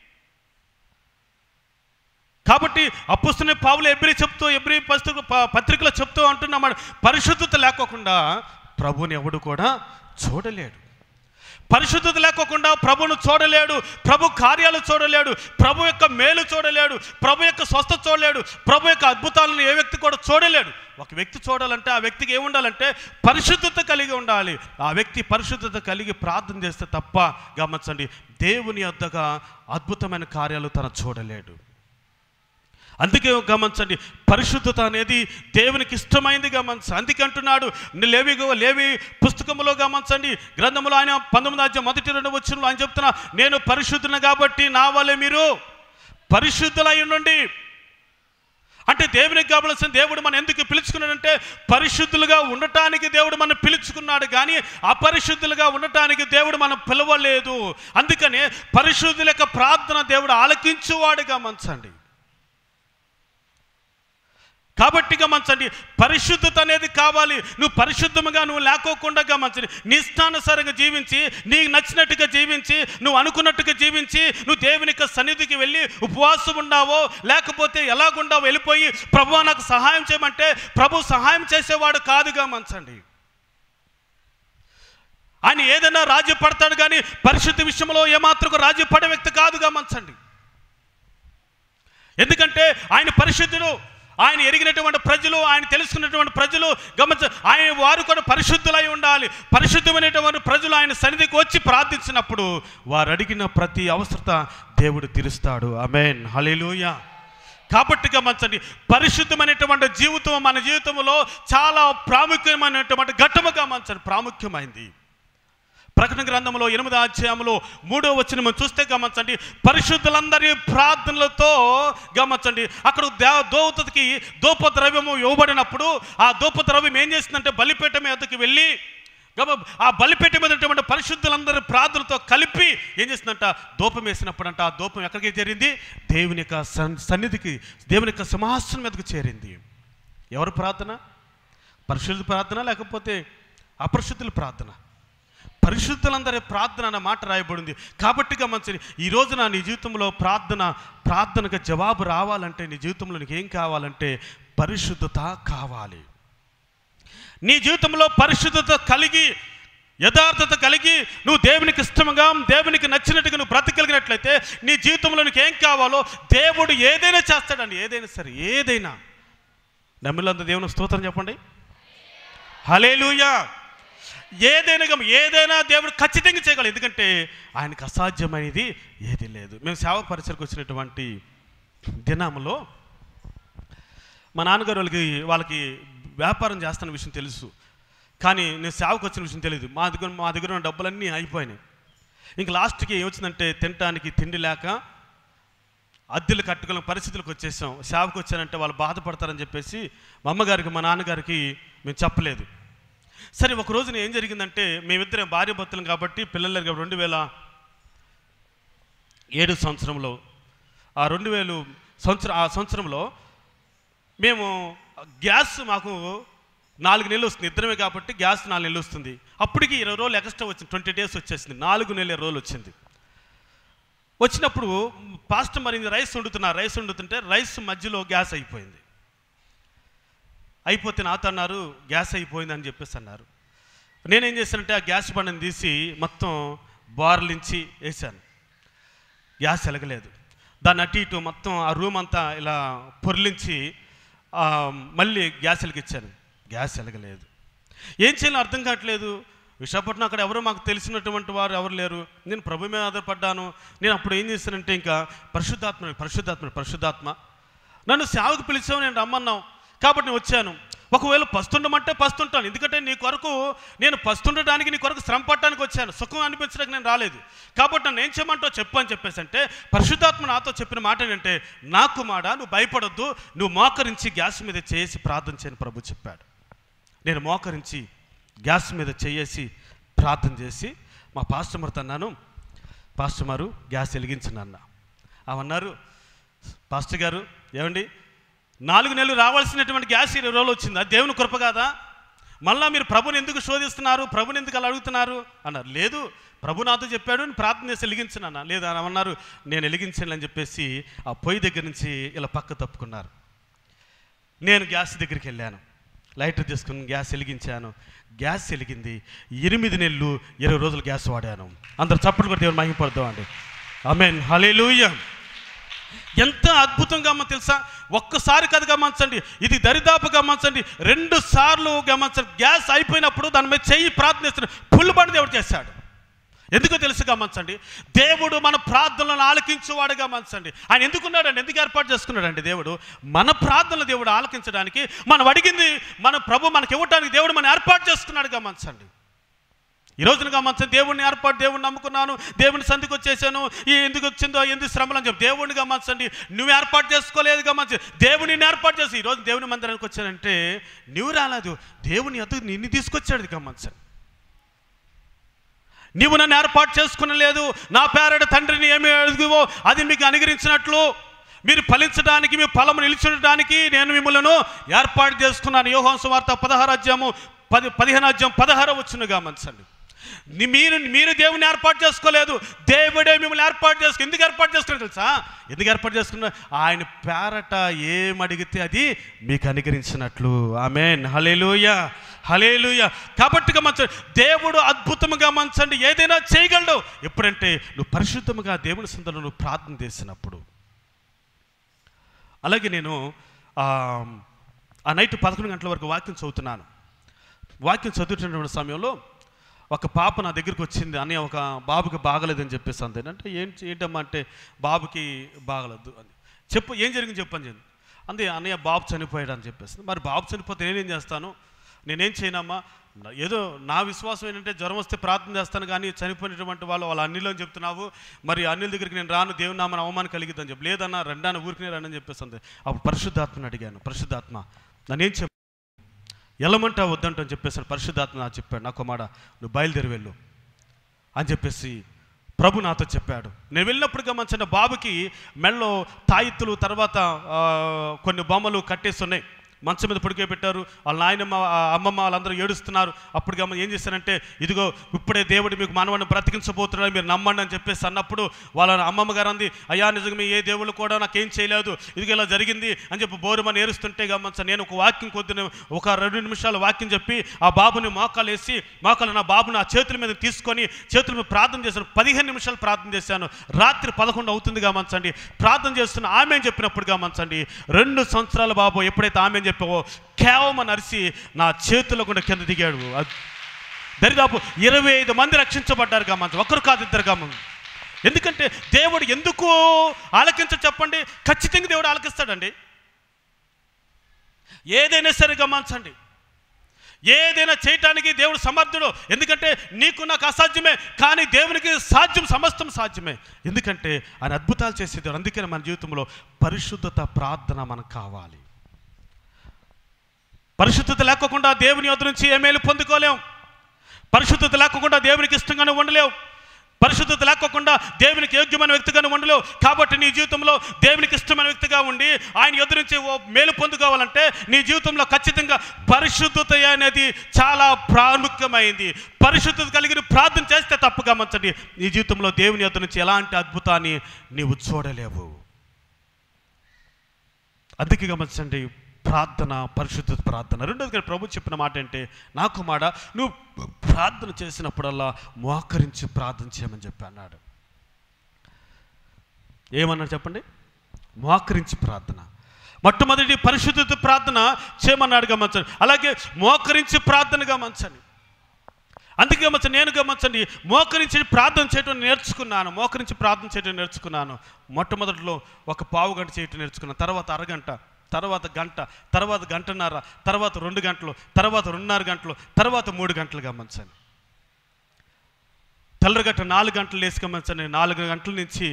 కాబట్టి అప్పుస్తున్న పావులు ఎబ్రి చెప్తూ ఎబ్రి పుస్తక ప- పత్రికలో చెప్తూ అంటున్నాడు పరిశుద్ధత లేకోకుండా ప్రభుని ఎవడు కూడా చూడలేడు పరిశుద్ధత లేకోకుండా ప్రభును చూడలేడు ప్రభు కార్యాలు చూడలేడు ప్రభు యొక్క మేలు చూడలేడు ప్రభు యొక్క స్వస్థత చూడలేడు ప్రభు యొక్క అద్భుతాలను ఏ వ్యక్తి కూడా చూడలేడు ఒక వ్యక్తి చూడాలంటే ఆ వ్యక్తికి ఏముండాలంటే పరిశుద్ధత కలిగి ఉండాలి ఆ వ్యక్తి పరిశుద్ధత కలిగి ప్రార్థన చేస్తే తప్ప గమనించండి దేవుని వద్దగా అద్భుతమైన కార్యాలు తన చూడలేడు అందుకే గమనించండి పరిశుద్ధత అనేది దేవునికి ఇష్టమైంది గమనించ అందుకే అంటున్నాడు నీ లేవి లేవి పుస్తకంలో గమనించండి గ్రంథంలో ఆయన పంతొమ్మిది అధ్యాయం మొదటి రెండు వచ్చినలో ఆయన చెప్తున్నా నేను పరిశుద్ధుని కాబట్టి నా వల్లే మీరు పరిశుద్ధులై ఉండండి అంటే దేవునికి కావలసిన దేవుడు మనం ఎందుకు పిలుచుకున్నాడంటే పరిశుద్ధులుగా ఉండటానికి దేవుడు మనం పిలుచుకున్నాడు కానీ అపరిశుద్ధులుగా ఉండటానికి దేవుడు మనం పిలవలేదు అందుకనే పరిశుద్ధుల యొక్క ప్రార్థన దేవుడు ఆలకించువాడు గమనించండి కాబట్టి గమనించండి పరిశుద్ధత అనేది కావాలి నువ్వు పరిశుద్ధముగా నువ్వు లేకోకుండా గమనించండి నీ ఇష్టానుసారంగా జీవించి నీకు నచ్చినట్టుగా జీవించి నువ్వు అనుకున్నట్టుగా జీవించి నువ్వు దేవుని యొక్క సన్నిధికి వెళ్ళి ఉపవాసం ఉన్నావో లేకపోతే ఎలాగుండావో వెళ్ళిపోయి ప్రభు నాకు సహాయం చేయమంటే ప్రభు సహాయం చేసేవాడు కాదు గమనించండి ఆయన ఏదైనా రాజీ పడతాడు కానీ పరిశుద్ధ విషయంలో ఏమాత్రం రాజీ పడే వ్యక్తి కాదు గమనించండి ఎందుకంటే ఆయన పరిశుద్ధుడు ఆయన ఎరిగినటువంటి ప్రజలు ఆయన తెలుసుకున్నటువంటి ప్రజలు గమనించ ఆయన వారు కూడా పరిశుద్ధులై ఉండాలి పరిశుద్ధమైనటువంటి ప్రజలు ఆయన సన్నిధికి వచ్చి ప్రార్థించినప్పుడు వారు అడిగిన ప్రతి అవసరత దేవుడు తీరుస్తాడు అమేన్ హల్లెలూయా కాబట్టి గమనించండి పరిశుద్ధమైనటువంటి జీవితం మన జీవితంలో చాలా ప్రాముఖ్యమైనటువంటి ఘట్టము గమనించండి ప్రాముఖ్యమైంది ప్రకటన గ్రంథంలో ఎనిమిదో అధ్యాయంలో మూడో వచ్చిన మనం చూస్తే గమనించండి పరిశుద్ధులందరి ప్రార్థనలతో గమనించండి అక్కడ దే- దోతకి దోపద్రవ్యము ఇవ్వబడినప్పుడు ఆ దోపద్రవ్యం ఏం చేసిందంటే బలిపేట మీదకి వెళ్ళి గమ ఆ బలిపేట మీద ఉన్నటువంటి పరిశుద్ధులందరి ప్రార్థనలతో కలిపి ఏం చేసిందంట దూపం వేసినప్పుడంట ఆ దూపం ఎక్కడికి చేరింది దేవుని యొక్క సన్- సన్నిధికి దేవుని యొక్క సింహాసనం మీదకి చేరింది ఎవరు ప్రార్థన పరిశుద్ధ ప్రార్థన లేకపోతే అపరిశుద్ధుల ప్రార్థన పరిశుద్ధులందరి ప్రార్థన అన్న మాట రాయబడింది కాబట్టి గమనించండి ఈ రోజున నీ జీవితంలో ప్రార్థన ప్రార్థనకు జవాబు రావాలంటే నీ జీవితంలో నీకు ఏం కావాలంటే పరిశుద్ధత కావాలి నీ జీవితంలో పరిశుద్ధత కలిగి యథార్థత కలిగి నువ్వు దేవునికి ఇష్టముగా దేవునికి నచ్చినట్టుగా నువ్వు బ్రతకగలిగినట్లయితే నీ జీవితంలో నీకు ఏం కావాలో దేవుడు ఏదైనా చేస్తాడండి ఏదైనా సరే ఏదైనా నమ్మిలంత దేవుని స్తోత్రం చెప్పండి హలేలుయా ఏదైనా గమ- ఏదైనా దేవుడు ఖచ్చితంగా చేయగలరు ఎందుకంటే ఆయనకు అసాధ్యమైనది ఏది లేదు మేము సేవ పరిచయకు వచ్చినటువంటి దినంలో మా నాన్నగారు వాళ్ళకి వాళ్ళకి వ్యాపారం చేస్తున్న విషయం తెలుసు కానీ నేను సేవకు వచ్చిన విషయం తెలియదు మా దగ్గర మా దగ్గర ఉన్న డబ్బులన్నీ అయిపోయినాయి ఇంక లాస్ట్కి ఏమొచ్చిందంటే తినటానికి తిండి లేక అద్దెలు కట్టుకునే పరిస్థితులకు వచ్చేసాం సేవకు వచ్చానంటే వాళ్ళు బాధపడతారని చెప్పేసి మా అమ్మగారికి మా నాన్నగారికి మేము చెప్పలేదు సరే ఒక రోజున ఏం జరిగిందంటే మేమిద్దరం భార్య భర్తలం కాబట్టి పిల్లలు రెండు వేల ఏడు సంవత్సరంలో ఆ రెండు వేలు సంవత్సరం ఆ సంవత్సరంలో మేము గ్యాస్ మాకు నాలుగు నెలలు వస్తుంది ఇద్దరమే కాబట్టి గ్యాస్ నాలుగు నెలలు వస్తుంది అప్పటికి ఇరవై రోజులు ఎక్స్ట్రా వచ్చింది ట్వంటీ డేస్ వచ్చేసింది నాలుగు నెలల ఇరవై రోజులు వచ్చింది వచ్చినప్పుడు పాస్ట్ మరి రైస్ వండుతున్నారు రైస్ వండుతుంటే రైస్ మధ్యలో గ్యాస్ అయిపోయింది అయిపోతే నాతో అన్నారు గ్యాస్ అయిపోయింది అని చెప్పేసి అన్నారు నేనేం చేశానంటే ఆ గ్యాస్ బండని తీసి మొత్తం బార్లించి వేశాను గ్యాస్ వెలగలేదు దాన్ని అటు ఇటు మొత్తం ఆ రూమ్ అంతా ఇలా పొర్లించి ఆ, మళ్ళీ గ్యాస్ వెలిగించాను గ్యాస్ వెలగలేదు ఏం చేయాలో అర్థం కావట్లేదు విశాఖపట్నం అక్కడ ఎవరో మాకు తెలిసినటువంటి వారు ఎవరు లేరు నేను ప్రభు మీద ఆధారపడ్డాను నేను అప్పుడు ఏం చేశానంటే ఇంకా పరిశుద్ధాత్మ పరిశుద్ధాత్మ పరిశుద్ధాత్మ నన్ను సేవకు పిలిచావు నేను రమ్మన్నావు కాబట్టి నేను వచ్చాను ఒకవేళ పస్తుండమంటే పస్తుంటాను ఎందుకంటే నీ కొరకు నేను పస్తుండడానికి నీ కొరకు శ్రమ పట్టడానికి వచ్చాను సుఖం అనిపించడానికి నేను రాలేదు కాబట్టి నన్ను ఏం చేయమంటావు చెప్పు అని చెప్పేసి అంటే పరిశుద్ధాత్మ నాతో చెప్పిన మాట ఏంటంటే నాకు మాట నువ్వు భయపడొద్దు నువ్వు మోకరించి గ్యాస్ మీద చేసి ప్రార్థన చేయని ప్రభు చెప్పాడు నేను మోకరించి గ్యాస్ మీద చేసి ప్రార్థన చేసి మా పాస్టర్ మరితో అన్నాను పాస్టర్ మారు గ్యాస్ వెలిగించను అన్న అవన్నారు పాస్టర్ గారు ఏమండి నాలుగు నెలలు రావాల్సినటువంటి గ్యాస్ ఇరవై రోజులు వచ్చింది అది దేవుని కృప కాదా మళ్ళా మీరు ప్రభుని ఎందుకు శోధిస్తున్నారు ప్రభుని ఎందుకు అలా అడుగుతున్నారు అన్నారు లేదు ప్రభు నాతో చెప్పాడు నేను ప్రార్థన చేసి వెలిగించను అన్న లేదు అని అన్నారు నేను వెలిగించాను అని చెప్పేసి ఆ పొయ్యి దగ్గర నుంచి ఇలా పక్క తప్పుకున్నారు నేను గ్యాస్ దగ్గరికి వెళ్ళాను లైటర్ తీసుకుని గ్యాస్ వెలిగించాను గ్యాస్ వెలిగింది ఎనిమిది నెలలు ఇరవై రోజులు గ్యాస్ వాడాను అందరు చప్పట్లు కొట్టి దేవుని మహిమపడదాం అండి ఆమెన్ హలేలుయ్య ఎంత అద్భుతంగా అమ్మ తెలుసా ఒక్కసారి కథ గమనించండి ఇది దరిదాపు గమనించండి రెండు సార్లు గమనించండి గ్యాస్ అయిపోయినప్పుడు దాని మీద చెయ్యి ప్రార్థనిస్తున్నాడు పుల్లు బండి దేవుడు చేశాడు ఎందుకో తెలుసు గమనించండి దేవుడు మన ప్రార్థనలను ఆలకించేవాడు గమనించండి ఆయన ఎందుకున్నాడండి ఎందుకు ఏర్పాటు చేసుకున్నాడండి దేవుడు మన ప్రార్థనలు దేవుడు ఆలకించడానికి మనం అడిగింది మన ప్రభు మనకి ఇవ్వడానికి దేవుడు మనం ఏర్పాటు చేసుకున్నాడు గమనించండి ఈ రోజున గమనించండి దేవుడిని ఏర్పాటు దేవుడిని నమ్ముకున్నాను దేవుని సంధికి వచ్చేసాను ఈ ఎందుకు వచ్చిందో ఎందుకు శ్రమలు అని చెప్పి దేవుడిని గమనించండి నువ్వు ఏర్పాటు చేసుకోలేదు గమనించి దేవుడిని ఏర్పాటు చేసి ఈరోజు దేవుని మందిరానికి వచ్చానంటే నువ్వు రాలేదు దేవుని ఎదుగు నిన్ను తీసుకొచ్చాడు గమనించండి నీవు నన్ను ఏర్పాటు చేసుకునలేదు నా పేరట తండ్రిని ఏమి అడుగువో అది మీకు అనుగ్రహించినట్లు మీరు ఫలించడానికి మీ ఫలము నిలిచడానికి నేను మిమ్మల్ని ఏర్పాటు చేసుకున్నాను యోహోన్ సువార్త పదహారు అధ్యాయము పది పదిహేను అధ్యాయం పదహారు వచ్చును గమనించండి ని- మీరు మీరు దేవుని ఏర్పాటు చేసుకోలేదు దేవుడే మిమ్మల్ని ఏర్పాటు చేసుకు ఎందుకు ఏర్పాటు చేసుకున్నారు తెలుసా ఎందుకు ఏర్పాటు చేసుకున్నారు ఆయన పేరట ఏం అడిగితే అది మీకు అనుగ్రహించినట్లు ఆమెన్ హలేలుయ హలేలుయ కాబట్టి గమనించండి దేవుడు అద్భుతముగా గమనించండి ఏదైనా చేయగలడు ఎప్పుడంటే నువ్వు పరిశుద్ధముగా దేవుని సందర్భంలో నువ్వు ప్రార్థన చేసినప్పుడు అలాగే నేను ఆ, ఆ నైట్ పదకొండు గంటల వరకు వాక్యం చదువుతున్నాను వాక్యం చదువుతున్నటువంటి సమయంలో ఒక పాప నా దగ్గరికి వచ్చింది అని ఒక బాబుకి బాగలేదని చెప్పేసి అంది అంటే ఏంటి ఏంటమ్మా అంటే బాబుకి బాగలేదు అని చెప్పు ఏం జరిగింది చెప్పని చెప్పి అంది అన్నయ్య బాబు చనిపోయాడు అని చెప్పేసి మరి బాబు చనిపోతే నేనేం చేస్తాను నేనేం చేయనమ్మా నా- ఏదో నా విశ్వాసం ఏంటంటే జ్వరం వస్తే ప్రార్థన చేస్తాను కానీ చనిపోయినటువంటి వాళ్ళు వాళ్ళ అన్నిలో అని చెప్తున్నావు మరి అన్నిల దగ్గరికి నేను రాను దేవుని నామని అవమానం కలిగిద్దని చెప్పి లేదన్నా రెండాన ఊరికి రండి చెప్పేసి అంది అప్పుడు పరిశుద్ధాత్మని అడిగాను పరిశుద్ధాత్మ నన్నేం చెప్ప ఎల్లమంటా వద్దంట అని చెప్పేసి పరిశుద్ధాత్మ నాకు చెప్పాడు నాకు మాట నువ్వు బయలుదేరి వెళ్ళు అని చెప్పేసి ప్రభు నాతో చెప్పాడు నేను వెళ్ళినప్పుడు గమనించిన బాబుకి మెళ్ళో తాయిత్తులు తర్వాత ఆ, కొన్ని బొమ్మలు కట్టేసి ఉన్నాయి మంచం మీద పడుకే పెట్టారు వాళ్ళ నాయనమ్మ ఆ అమ్మమ్మ వాళ్ళందరూ ఏడుస్తున్నారు అప్పుడు గమ ఏం చేశారంటే ఇదిగో ఇప్పుడే దేవుడు మీకు మనవని బ్రతికించబోతున్నాడు మీరు నమ్మండి అని చెప్పేసి అన్నప్పుడు వాళ్ళ అమ్మమ్మ గారు అంది అయ్యా నిజంగా ఏ దేవుళ్ళు కూడా నాకేం చేయలేదు ఇదిగో ఇలా జరిగింది అని చెప్పి బోరుమని ఏరుస్తుంటే గమనించ నేను ఒక వాక్యం కొద్దిన ఒక రెండు నిమిషాలు వాక్యం చెప్పి ఆ బాబుని మోకాలు వేసి మోకాలు నా బాబుని ఆ చేతుల మీద తీసుకొని చేతుల మీద ప్రార్థన చేశాను పదిహేను నిమిషాలు ప్రార్థన చేశాను రాత్రి పదకొండు అవుతుంది గమనించండి ప్రార్థన చేస్తున్న ఆమె చెప్పినప్పుడు గమనించండి రెండు సంవత్సరాల బాబు ఎప్పుడైతే ఆమె అని చెప్పావో కేవలం అరిసి నా చేతుల్లో కూడా కింద దిగాడు అది- దరిదాపు ఇరవై ఐదు మంది రక్షించబడ్డారు గమనించు ఒకరు కాదు ఇద్దరు గమనం ఎందుకంటే దేవుడు ఎందుకు ఆలకించ చెప్పండి ఖచ్చితంగా దేవుడు ఆలకిస్తాడండి ఏదైనా సరే గమనించండి ఏదైనా చేయటానికి దేవుడు సమర్థుడు ఎందుకంటే నీకు నాకు అసాధ్యమే కానీ దేవునికి సాధ్యం సమస్తం సాధ్యమే ఎందుకంటే ఆయన అద్భుతాలు చేసేది అందుకని మన జీవితంలో పరిశుద్ధత ప్రార్థన మనకు కావాలి పరిశుద్ధత లేకుండా దేవుని వద్ద నుంచి ఏ మేలు పొందుకోలేం పరిశుద్ధత లేకుండా దేవునికి ఇష్టంగానే ఉండలేవు పరిశుద్ధత లేకోకుండా దేవునికి యోగ్యమైన వ్యక్తిగానే ఉండలేవు కాబట్టి నీ జీవితంలో దేవునికి ఇష్టమైన వ్యక్తిగా ఉండి ఆయన ఎదురు నుంచి ఓ మేలు పొందుకోవాలంటే నీ జీవితంలో ఖచ్చితంగా పరిశుద్ధత అనేది చాలా ప్రాముఖ్యమైంది పరిశుద్ధత కలిగిన ప్రార్థన చేస్తే తప్పు గమనించండి నీ జీవితంలో దేవుని ఎదురు నుంచి ఎలాంటి అద్భుతాన్ని నీవు చూడలేవు అందుకే గమనించండి ప్రార్థన పరిశుద్ధ ప్రార్థన రెండోది కానీ ప్రభు చెప్పిన మాట ఏంటి నాకు మాట నువ్వు ప్రార్థన చేసినప్పుడల్లా మోకరించి ప్రార్థన చేయమని చెప్పి అన్నాడు ఏమన్నారు చెప్పండి మోకరించి ప్రార్థన మొట్టమొదటి పరిశుద్ధత ప్రార్థన చేయమన్నాడు గమనించండి అలాగే మోకరించి ప్రార్థన గమనించండి అందుకే గమనించండి నేను గమనించండి మోకరించి ప్రార్థన చేయటం నేర్చుకున్నాను మోకరించి ప్రార్థన చేయటం నేర్చుకున్నాను మొట్టమొదటిలో ఒక పావు గంట చేయటం నేర్చుకున్నాను తర్వాత అరగంట తర్వాత గంట తర్వాత గంటన్నర తర్వాత రెండు గంటలు తర్వాత రెండున్నర గంటలు తర్వాత మూడు గంటలు గమనించండి తెల్లరగట్ట నాలుగు గంటలు లేచి గమనించండి నాలుగు గంటల నుంచి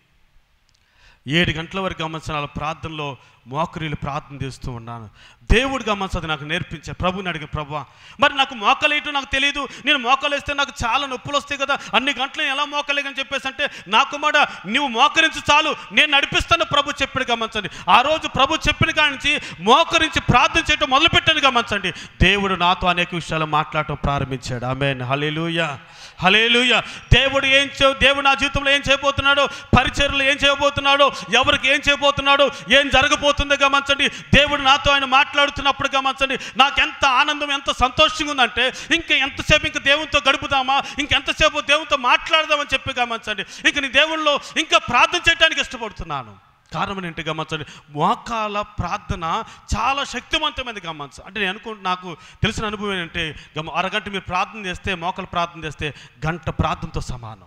ఏడు గంటల వరకు గమనించిన వాళ్ళ ప్రార్థనలో మోకరీలు ప్రార్థన చేస్తూ ఉన్నాను దేవుడు గమనించదు నాకు నేర్పించే ప్రభుని అడిగి ప్రభు మరి నాకు మోకలేయటం నాకు తెలియదు నేను మోకలేస్తే నాకు చాలా నొప్పులు వస్తాయి కదా అన్ని గంటలు ఎలా మోకలేగని చెప్పేసి అంటే నాకు మాట నువ్వు మోకరించి చాలు నేను నడిపిస్తాను ప్రభు చెప్పిన గమనించండి ఆ రోజు ప్రభు చెప్పిన కాడి నుంచి మోకరించి ప్రార్థన చేయటం మొదలుపెట్టాను గమనించండి దేవుడు నాతో అనేక విషయాలు మాట్లాడటం ప్రారంభించాడు ఆమెన్ హలేలుయ హలేలుయ దేవుడు ఏం చే దేవుడు నా జీవితంలో ఏం చేయబోతున్నాడు పరిచర్లు ఏం చేయబోతున్నాడు ఎవరికి ఏం చేయబోతున్నాడు ఏం జరగబోతుందో గమనించండి దేవుడు నాతో ఆయన మాట్లాడుతున్నప్పుడు గమనించండి నాకు ఎంత ఆనందం ఎంత సంతోషంగా ఉందంటే ఇంకా ఎంతసేపు ఇంకా దేవునితో గడుపుదామా ఇంకెంతసేపు దేవునితో మాట్లాడదామని చెప్పి గమనించండి ఇంక నీ దేవుళ్ళు ఇంకా ప్రార్థన చేయడానికి ఇష్టపడుతున్నాను కారణం ఏంటి గమనించండి మోకాల ప్రార్థన చాలా శక్తివంతమైనది గమనించ అంటే నేను అనుకుంటు నాకు తెలిసిన అనుభవం ఏంటంటే గమ అరగంట మీరు ప్రార్థన చేస్తే మోకాలు ప్రార్థన చేస్తే గంట ప్రార్థనతో సమానం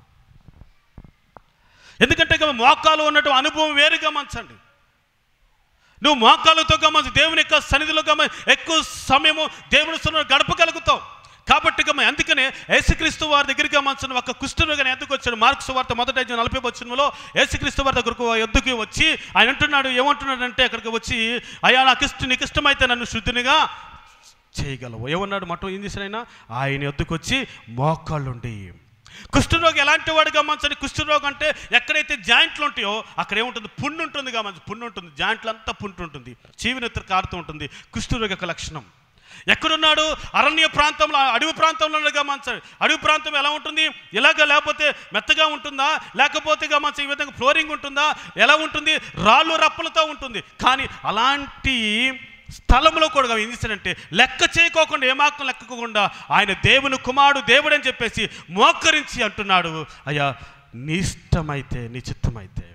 ఎందుకంటే గమ మోకాలు ఉన్నట్టు అనుభవం వేరు గమనించండి నువ్వు మోకాళ్ళతో గమనించి దేవుని యొక్క సన్నిధిలో గమ ఎక్కువ సమయము దేవుని సన్నిధిలో గడపగలుగుతావు కాబట్టి గమ అందుకనే యేసుక్రీస్తు వారి దగ్గరికి గమనించిన ఒక కుష్ఠరోగిని ఎందుకు వచ్చాడు మార్క్స్ వార్త మొదటి అధ్యాయం నలభై వచ్చినలో యేసుక్రీస్తు వారి దగ్గరకు ఎద్దుకి వచ్చి ఆయన అంటున్నాడు ఏమంటున్నాడంటే అక్కడికి వచ్చి అయ్యా నాకు ఇష్టం నీకు ఇష్టమైతే నన్ను శుద్ధినిగా చేయగలవు ఏమన్నాడు మొత్తం ఏం చేసినైనా ఆయన ఎద్దుకు వచ్చి మోకాళ్ళుండి కుష్ఠరోగి ఎలాంటి వాడు గమనించండి కుష్ఠరోగం అంటే ఎక్కడైతే జాయింట్లు ఉంటాయో అక్కడ ఏముంటుంది పుండు ఉంటుంది గమనించి పుండు ఉంటుంది జాయింట్లు అంతా పుండు ఉంటుంది చీవినెత్త కారుతూ ఉంటుంది కుష్ఠరోగి యొక్క లక్షణం ఎక్కడున్నాడు అరణ్య ప్రాంతంలో అడవి ప్రాంతంలో గమనించాడు అడవి ప్రాంతం ఎలా ఉంటుంది ఇలాగ లేకపోతే మెత్తగా ఉంటుందా లేకపోతే గమనించ ఈ విధంగా ఫ్లోరింగ్ ఉంటుందా ఎలా ఉంటుంది రాళ్ళు రప్పలతో ఉంటుంది కానీ అలాంటి స్థలంలో కూడా ఏం చేశాడంటే లెక్క చేయకోకుండా ఏమాత్రం లెక్కకోకుండా ఆయన దేవుని కుమారుడు దేవుడు అని చెప్పేసి మోకరించి అంటున్నాడు అయ్యా నీ ఇష్టమైతే నీ చిత్తమైతే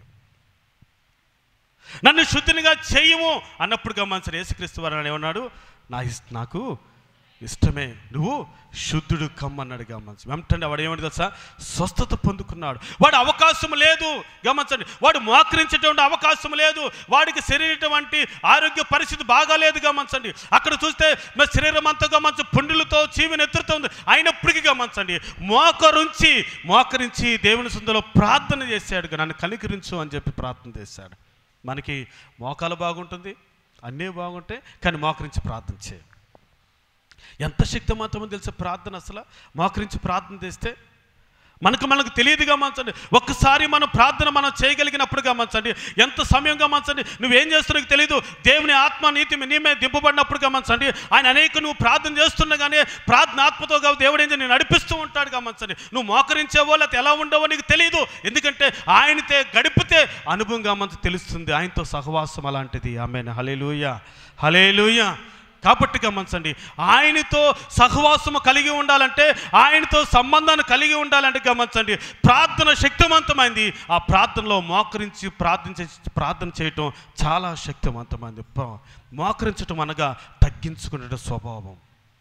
నన్ను శుద్ధినిగా చేయము అన్నప్పుడు గమనించిన యేసుక్రీస్తు వారు ఏమన్నాడు నా ఇస్ నాకు ఇష్టమే నువ్వు శుద్ధుడు కమ్మన్నాడు గమనించి వెంటనే వాడు ఏమని తెలుసా స్వస్థత పొందుకున్నాడు వాడు అవకాశం లేదు గమనించండి వాడు మోకరించేటువంటి అవకాశం లేదు వాడికి శరీరం వంటి ఆరోగ్య పరిస్థితి బాగాలేదు గమనించండి అక్కడ చూస్తే మరి శరీరం అంతా గమనించి పుండులతో చీవిని ఎత్తుతో ఉంది అయినప్పటికీ గమనించండి మోకరించి మోకరించి దేవుని సుందలో ప్రార్థన చేశాడు నన్ను కనికరించు అని చెప్పి ప్రార్థన చేశాడు మనకి మోకాలు బాగుంటుంది అన్నీ బాగుంటాయి కానీ మోకరించి ప్రార్థన చేయి ఎంత శక్తిమంతమో తెలిసే ప్రార్థన అసలు మోకరించి ప్రార్థన చేస్తే మనకు మనకు తెలియదు గమనించండి ఒక్కసారి మనం ప్రార్థన మనం చేయగలిగినప్పుడు గమనించండి ఎంత సమయం గమనించండి నువ్వేం చేస్తున్నావు తెలియదు దేవుని ఆత్మ నీతి నీ మీద దింపబడినప్పుడు గమనించండి ఆయన అనేక నువ్వు ప్రార్థన చేస్తుండగానే ప్రార్థన ఆత్మతో కాదు దేవుడు ఏం నేను నడిపిస్తూ ఉంటాడు గమనించండి నువ్వు మోకరించేవో లేకపోతే ఎలా ఉండవో నీకు తెలియదు ఎందుకంటే ఆయనతే గడిపితే అనుభవం గమనించి తెలుస్తుంది ఆయనతో సహవాసం అలాంటిది ఆమె హలేలుయ హలేలుయ కాబట్టి గమనించండి ఆయనతో సహవాసము కలిగి ఉండాలంటే ఆయనతో సంబంధాన్ని కలిగి ఉండాలంటే గమనించండి ప్రార్థన శక్తివంతమైంది ఆ ప్రార్థనలో మోకరించి ప్రార్థించే ప్రార్థన చేయటం చాలా శక్తివంతమైంది ప్ర- మోకరించటం అనగా తగ్గించుకునే స్వభావం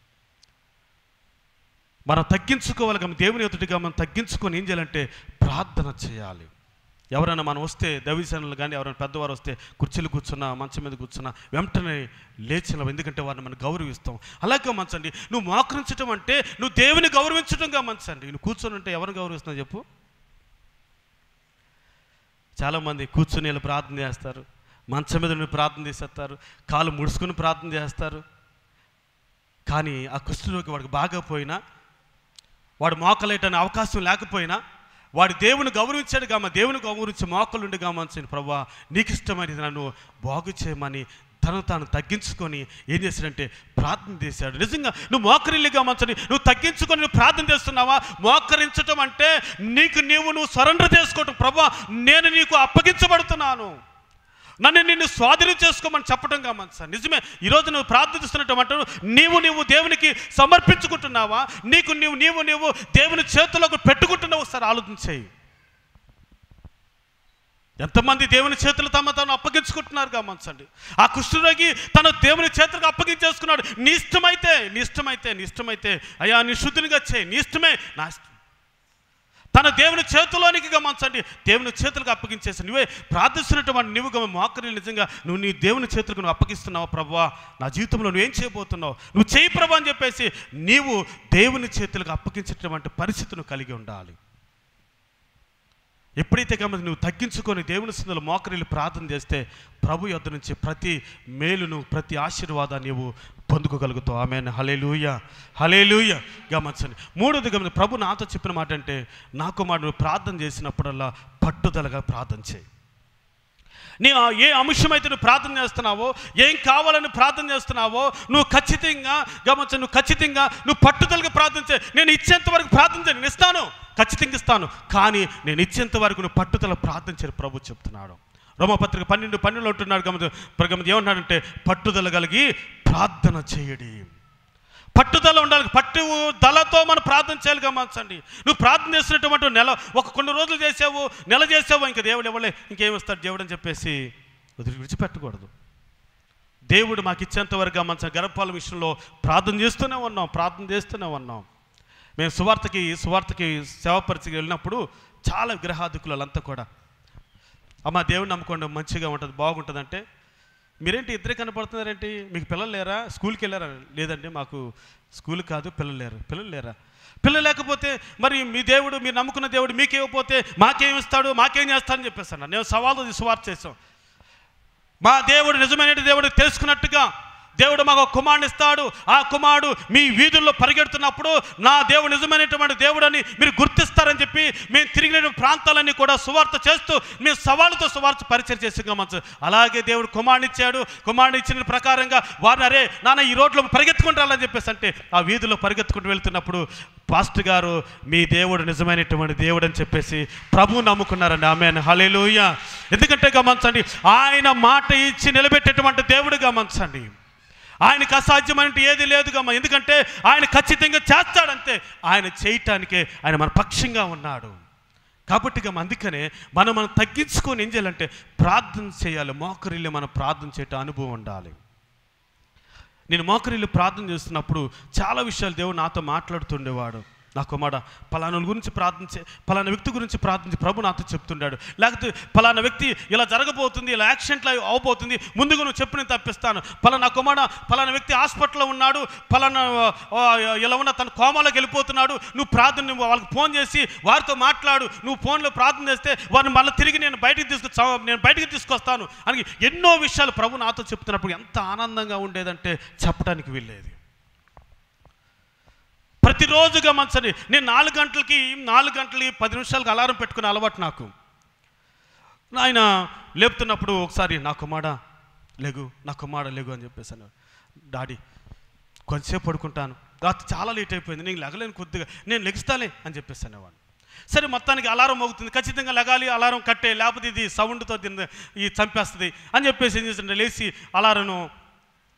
మనం తగ్గించుకోవాలి కానీ దేవుని ఎదుటిగా మనం తగ్గించుకొని ఏం చేయాలంటే ప్రార్థన చేయాలి ఎవరైనా మనం వస్తే దైవజనులు కానీ ఎవరైనా పెద్దవారు వస్తే కుర్చీలు కూర్చున్నా మంచం మీద కూర్చున్నా వెంటనే లేచిన ఎందుకంటే వారిని మనం గౌరవిస్తాం అలాగే గమనించండి నువ్వు మోకరించడం అంటే నువ్వు దేవుని గౌరవించడం గమనించండి నువ్వు కూర్చొని ఉంటే ఎవరిని గౌరవిస్తున్నావు చెప్పు చాలామంది కూర్చుని వీళ్ళు ప్రార్థన చేస్తారు మంచం మీద నుండి ప్రార్థన చేసేస్తారు కాలు ముడుచుకుని ప్రార్థన చేస్తారు కానీ ఆ కుష్ఠరోగి వాడికి బాగా పోయినా వాడు మోకలేటనే అవకాశం లేకపోయినా వాడు దేవుని గౌరవించాడు గామ దేవుని గౌరవించి మోకలుండి గామంచిన ప్రభా నీకు ఇష్టమైనది నన్ను బాగు చేయమని తను తాను తగ్గించుకొని ఏం చేశాడంటే ప్రార్థన చేశాడు నిజంగా నువ్వు మోకరిల్లి గమనించని నువ్వు తగ్గించుకొని నువ్వు ప్రార్థన చేస్తున్నావా మోకరించటం అంటే నీకు నీవు నువ్వు సరెండర్ చేసుకోవటం ప్రభా నేను నీకు అప్పగించబడుతున్నాను నన్ను నిన్ను స్వాధీనం చేసుకోమని చెప్పడం గమనించా నిజమే ఈరోజు నువ్వు ప్రార్థిస్తున్నట్టు నీవు నీవు దేవునికి సమర్పించుకుంటున్నావా నీకు నీవు నీవు నీవు దేవుని చేతులకు పెట్టుకుంటున్నావు ఒకసారి ఆలోచించేయి ఎంతమంది దేవుని చేతులు తమ తాను అప్పగించుకుంటున్నారు గమనించండి ఆ కుష్ఠరోగి తన దేవుని చేతులకు అప్పగించేసుకున్నాడు నీ ఇష్టమైతే నీ ఇష్టమైతే నీ ఇష్టమైతే అయ్యా నీ శుద్ధినిగా చేయి నీ ఇష్టమే నా ఇష్టం తన దేవుని చేతిలోనికి గమనించండి దేవుని చేతులకు అప్పగించేసి నువ్వే ప్రార్థిస్తున్నటువంటి నువ్వు గమ మోకరి నిజంగా నువ్వు నీ దేవుని చేతులకు నువ్వు అప్పగిస్తున్నావు ప్రభువా నా జీవితంలో నువ్వేం చేయబోతున్నావు నువ్వు చేయి ప్రభు అని చెప్పేసి నీవు దేవుని చేతులకు అప్పగించేటటువంటి పరిస్థితిని కలిగి ఉండాలి ఎప్పుడైతే గమని నువ్వు తగ్గించుకొని దేవుని సిందులు మోకరిల్లి ప్రార్థన చేస్తే ప్రభు యొద్ద నుంచి ప్రతి మేలును ప్రతి ఆశీర్వాదాన్ని నువ్వు పొందుకోగలుగుతావు ఆమె హలేలుయ హలేలుయ గమనించండి మూడోది గమని ప్రభు నాతో చెప్పిన మాట అంటే నాకు మాట నువ్వు ప్రార్థన చేసినప్పుడల్లా పట్టుదలగా ప్రార్థన చేయి నీ ఆ ఏ అంశమైతే నువ్వు ప్రార్థన చేస్తున్నావో ఏం కావాలని ప్రార్థన చేస్తున్నావో నువ్వు ఖచ్చితంగా గమనించ నువ్వు ఖచ్చితంగా నువ్వు పట్టుదలగా ప్రార్థన చేయి నేను ఇచ్చేంత వరకు ప్రార్థన చేయి నేను ఇస్తాను ఖచ్చితంగా ఇస్తాను కానీ నేను ఇచ్చేంత వరకు నువ్వు పట్టుదల ప్రార్థన చేయ ప్రభు చెప్తున్నాడు రోమపత్రిక పన్నెండు పన్నెండులో ఉంటున్నాడు గమని గమని ఏమంటున్నాడంటే పట్టుదల కలిగి ప్రార్థన చేయడి పట్టుదల ఉండాలి పట్టుదలతో మనం ప్రార్థన చేయాలి గమనించండి నువ్వు ప్రార్థన చేసినటువంటి నెల ఒక కొన్ని రోజులు చేసావు నెల చేసావు ఇంకా దేవుడు ఇవ్వలే ఇంకేమిస్తాడు దేవుడు అని చెప్పేసి వదిలి విడిచిపెట్టకూడదు దేవుడు మాకు ఇచ్చేంత వరకు గమనించిన గర్భపాల విషయంలో ప్రార్థన చేస్తూనే ఉన్నాం ప్రార్థన చేస్తూనే ఉన్నాం మేము సువార్తకి సువార్తకి సేవపరిచికి వెళ్ళినప్పుడు చాలా విగ్రహాధికులు వాళ్ళంతా కూడా అమ్మ దేవుడిని నమ్ముకోండి మంచిగా ఉంటుంది బాగుంటుంది అంటే మీరేంటి ఇద్దరే కనపడుతున్నారేంటి మీకు పిల్లలు లేరా స్కూల్కి వెళ్ళారా లేదండి మాకు స్కూల్ కాదు పిల్లలు లేరు పిల్లలు లేరా పిల్లలు లేకపోతే మరి మీ దేవుడు మీరు నమ్ముకున్న దేవుడు మీకేమైపోతే మాకేం ఇస్తాడు మాకేం చేస్తాడని చెప్పేస్తాను నేను సవాలు సువార్త చేసాం మా దేవుడు నిజమైన దేవుడు తెలుసుకున్నట్టుగా దేవుడు మాకు ఒక కుమారుని ఇస్తాడు ఆ కుమారుడు మీ వీధుల్లో పరిగెడుతున్నప్పుడు నా దేవుడు నిజమైనటువంటి దేవుడని మీరు గుర్తిస్తారని చెప్పి మేము తిరిగిన ప్రాంతాలన్నీ కూడా సువార్త చేస్తూ మేము సవాలుతో సువార్త పరిచయం చేసి గమనించు అలాగే దేవుడు కుమారుని ఇచ్చాడు కుమారుని ఇచ్చిన ప్రకారంగా వారిని అరే నాన్న ఈ రోడ్లో పరిగెత్తుకుంటూ రాలని చెప్పేసి అంటే ఆ వీధిలో పరిగెత్తుకుంటూ వెళ్తున్నప్పుడు పాస్టర్ గారు మీ దేవుడు నిజమైనటువంటి దేవుడు అని చెప్పేసి ప్రభు నమ్ముకున్నారండి ఆమె హలేలుయ ఎందుకంటే గమనించండి ఆయన మాట ఇచ్చి నిలబెట్టేటువంటి దేవుడు గమనించండి ఆయనకు అసాధ్యమైనట్టు ఏది లేదు గమ్మ ఎందుకంటే ఆయన ఖచ్చితంగా చేస్తాడంతే ఆయన చేయటానికే ఆయన మన పక్షంగా ఉన్నాడు కాబట్టి గమ్మ అందుకనే మనం మనం తగ్గించుకొని ఏం చేయాలంటే ప్రార్థన చేయాలి మోకరిల్లి మనం ప్రార్థన చేయటం అనుభవం ఉండాలి నేను మోకరిల్లి ప్రార్థన చేస్తున్నప్పుడు చాలా విషయాలు దేవుడు నాతో మాట్లాడుతుండేవాడు నా కుమార పలానా గురించి ప్రార్థించే పలానా వ్యక్తి గురించి ప్రార్థించి ప్రభు నాతో చెప్తుండాడు లేకపోతే పలానా వ్యక్తి ఇలా జరగబోతుంది ఇలా యాక్సిడెంట్లు అవబోతుంది ముందుగా నువ్వు చెప్పు నేను తప్పిస్తాను పలానా కుమార పలానా వ్యక్తి హాస్పిటల్లో ఉన్నాడు పలానా ఆ, ఇలా ఉన్న తన కోమాలోకి వెళ్ళిపోతున్నాడు నువ్వు ప్రార్థన నువ్వు వాళ్ళకి ఫోన్ చేసి వారితో మాట్లాడు నువ్వు ఫోన్లో ప్రార్థన చేస్తే వారిని మళ్ళీ తిరిగి నేను బయటికి తీసుకొ నేను బయటికి తీసుకొస్తాను అని ఎన్నో విషయాలు ప్రభు నాతో చెప్తున్నప్పుడు ఎంత ఆనందంగా ఉండేదంటే చెప్పడానికి వీల్లేదు ప్రతిరోజు గమనించండి నేను నాలుగు గంటలకి నాలుగు గంటలకి పది నిమిషాలకి అలారం పెట్టుకునే అలవాటు నాకు ఆయన లేపుతున్నప్పుడు ఒకసారి నా కుమాడ లేగు నా కుమాడ లేగు అని చెప్పేసాను డాడీ కొంచెంసేపు పడుకుంటాను రాత్రి చాలా లేట్ అయిపోయింది నేను లెగలేను కొద్దిగా నేను లెగిస్తాలే అని చెప్పేసాను వాడు సరే మొత్తానికి అలారం అవుతుంది ఖచ్చితంగా లెగాలి అలారం కట్టే లేకపోతే ఇది సౌండ్తో దీన్ని ఈ చంపేస్తుంది అని చెప్పేసి ఏం చేస్తుంటే లేచి అలారం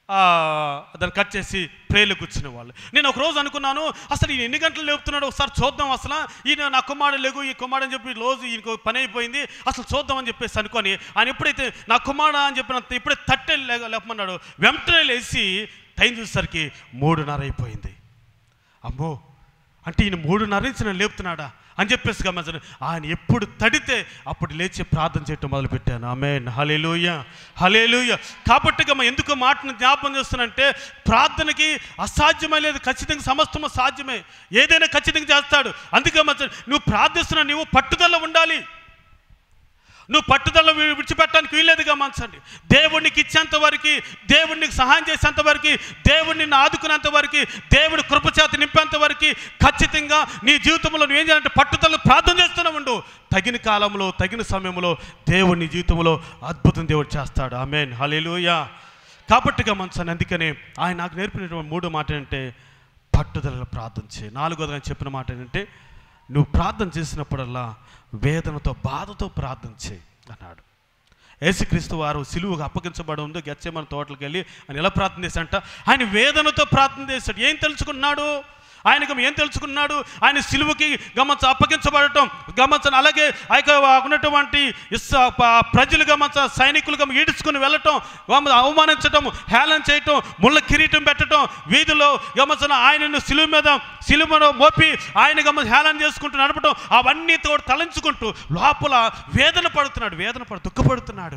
ఆ, దాన్ని కట్ చేసి ప్రేలు కూర్చునే వాళ్ళు నేను ఒక రోజు అనుకున్నాను అసలు ఈయన ఎన్ని గంటలు లేపుతున్నాడు ఒకసారి చూద్దాం అసలు ఈయన నా కుమారుడు లేగు ఈ కుమారుడు అని చెప్పి రోజు ఈయనకు పని అయిపోయింది అసలు చూద్దాం అని చెప్పేసి అనుకొని ఆయన ఎప్పుడైతే నా కుమారుడు అని చెప్పినంత ఇప్పుడే తట్టే లేక లేపమన్నాడు వెంటనే లేచి టైం చూసేసరికి మూడున్నర అయిపోయింది అమ్మో అంటే ఈయన మూడున్నర నుంచి నన్ను లేపుతున్నాడా అని చెప్పేసి గమనించండి ఆయన ఎప్పుడు తడితే అప్పుడు లేచి ప్రార్థన చేయటం మొదలుపెట్టాను ఆమెన్ హలేలుయ హలేలుయ కాబట్టి గమ ఎందుకు మాటను జ్ఞాపకం చేస్తానంటే ప్రార్థనకి అసాధ్యమే లేదు ఖచ్చితంగా సమస్తము సాధ్యమే ఏదైనా ఖచ్చితంగా చేస్తాడు అందుకే గమనించండి నువ్వు ప్రార్థిస్తున్న నువ్వు పట్టుదల ఉండాలి నువ్వు పట్టుదల వి- విడిచిపెట్టడానికి వీల్లేదు గమనించండి దేవుడికి ఇచ్చేంత వరకు దేవుడికి సహాయం చేసేంత వరకు దేవుడిని నిన్ను ఆదుకునేంత వరకు దేవుడి కృపచేత నింపేంత వరకు ఖచ్చితంగా నీ జీవితంలో నువ్వేం చేయాలంటే పట్టుదల ప్రార్థన చేస్తూనే ఉండు తగిన కాలంలో తగిన సమయంలో దేవుడు నీ జీవితంలో అద్భుతం దేవుడు చేస్తాడు ఆమెన్ హల్లెలూయా కాబట్టి గమనించండి అందుకనే ఆయన నాకు నేర్పినటువంటి మూడు మాట ఏంటంటే పట్టుదల ప్రార్థన చేయి నాలుగోది ఆయన చెప్పిన మాట ఏంటంటే నువ్వు ప్రార్థన చేసినప్పుడల్లా వేదనతో బాధతో ప్రార్థన చేయి అన్నాడు యేసుక్రీస్తు వారు సిలువుగా అప్పగించబడి ఉందో గెచ్చమని తోటలకు వెళ్ళి ఆయన ఎలా ప్రార్థన చేశాడంట ఆయన వేదనతో ప్రార్థన చేశాడు ఏం తెలుసుకున్నాడు ఆయనకు ఏం తెలుసుకున్నాడు ఆయన సిలువకి గమనించ అప్పగించబడటం గమనించను అలాగే ఆ యొక్క ఉన్నటువంటి ఇస్స ప- ప్రజలు గమనించ సైనికులు గమ ఈడ్చుకుని వెళ్ళటం గమ- అవమానించటం హేళన చేయటం ముళ్ళ కిరీటం పెట్టటం వీధిలో గమనించిన ఆయనను సిలువ మీద సిలువను మోపి ఆయన గమ హేళన చేసుకుంటూ నడపటం అవన్నీ తోడు తలంచుకుంటూ లోపల వేదన పడుతున్నాడు వేదన పడు దుఃఖపడుతున్నాడు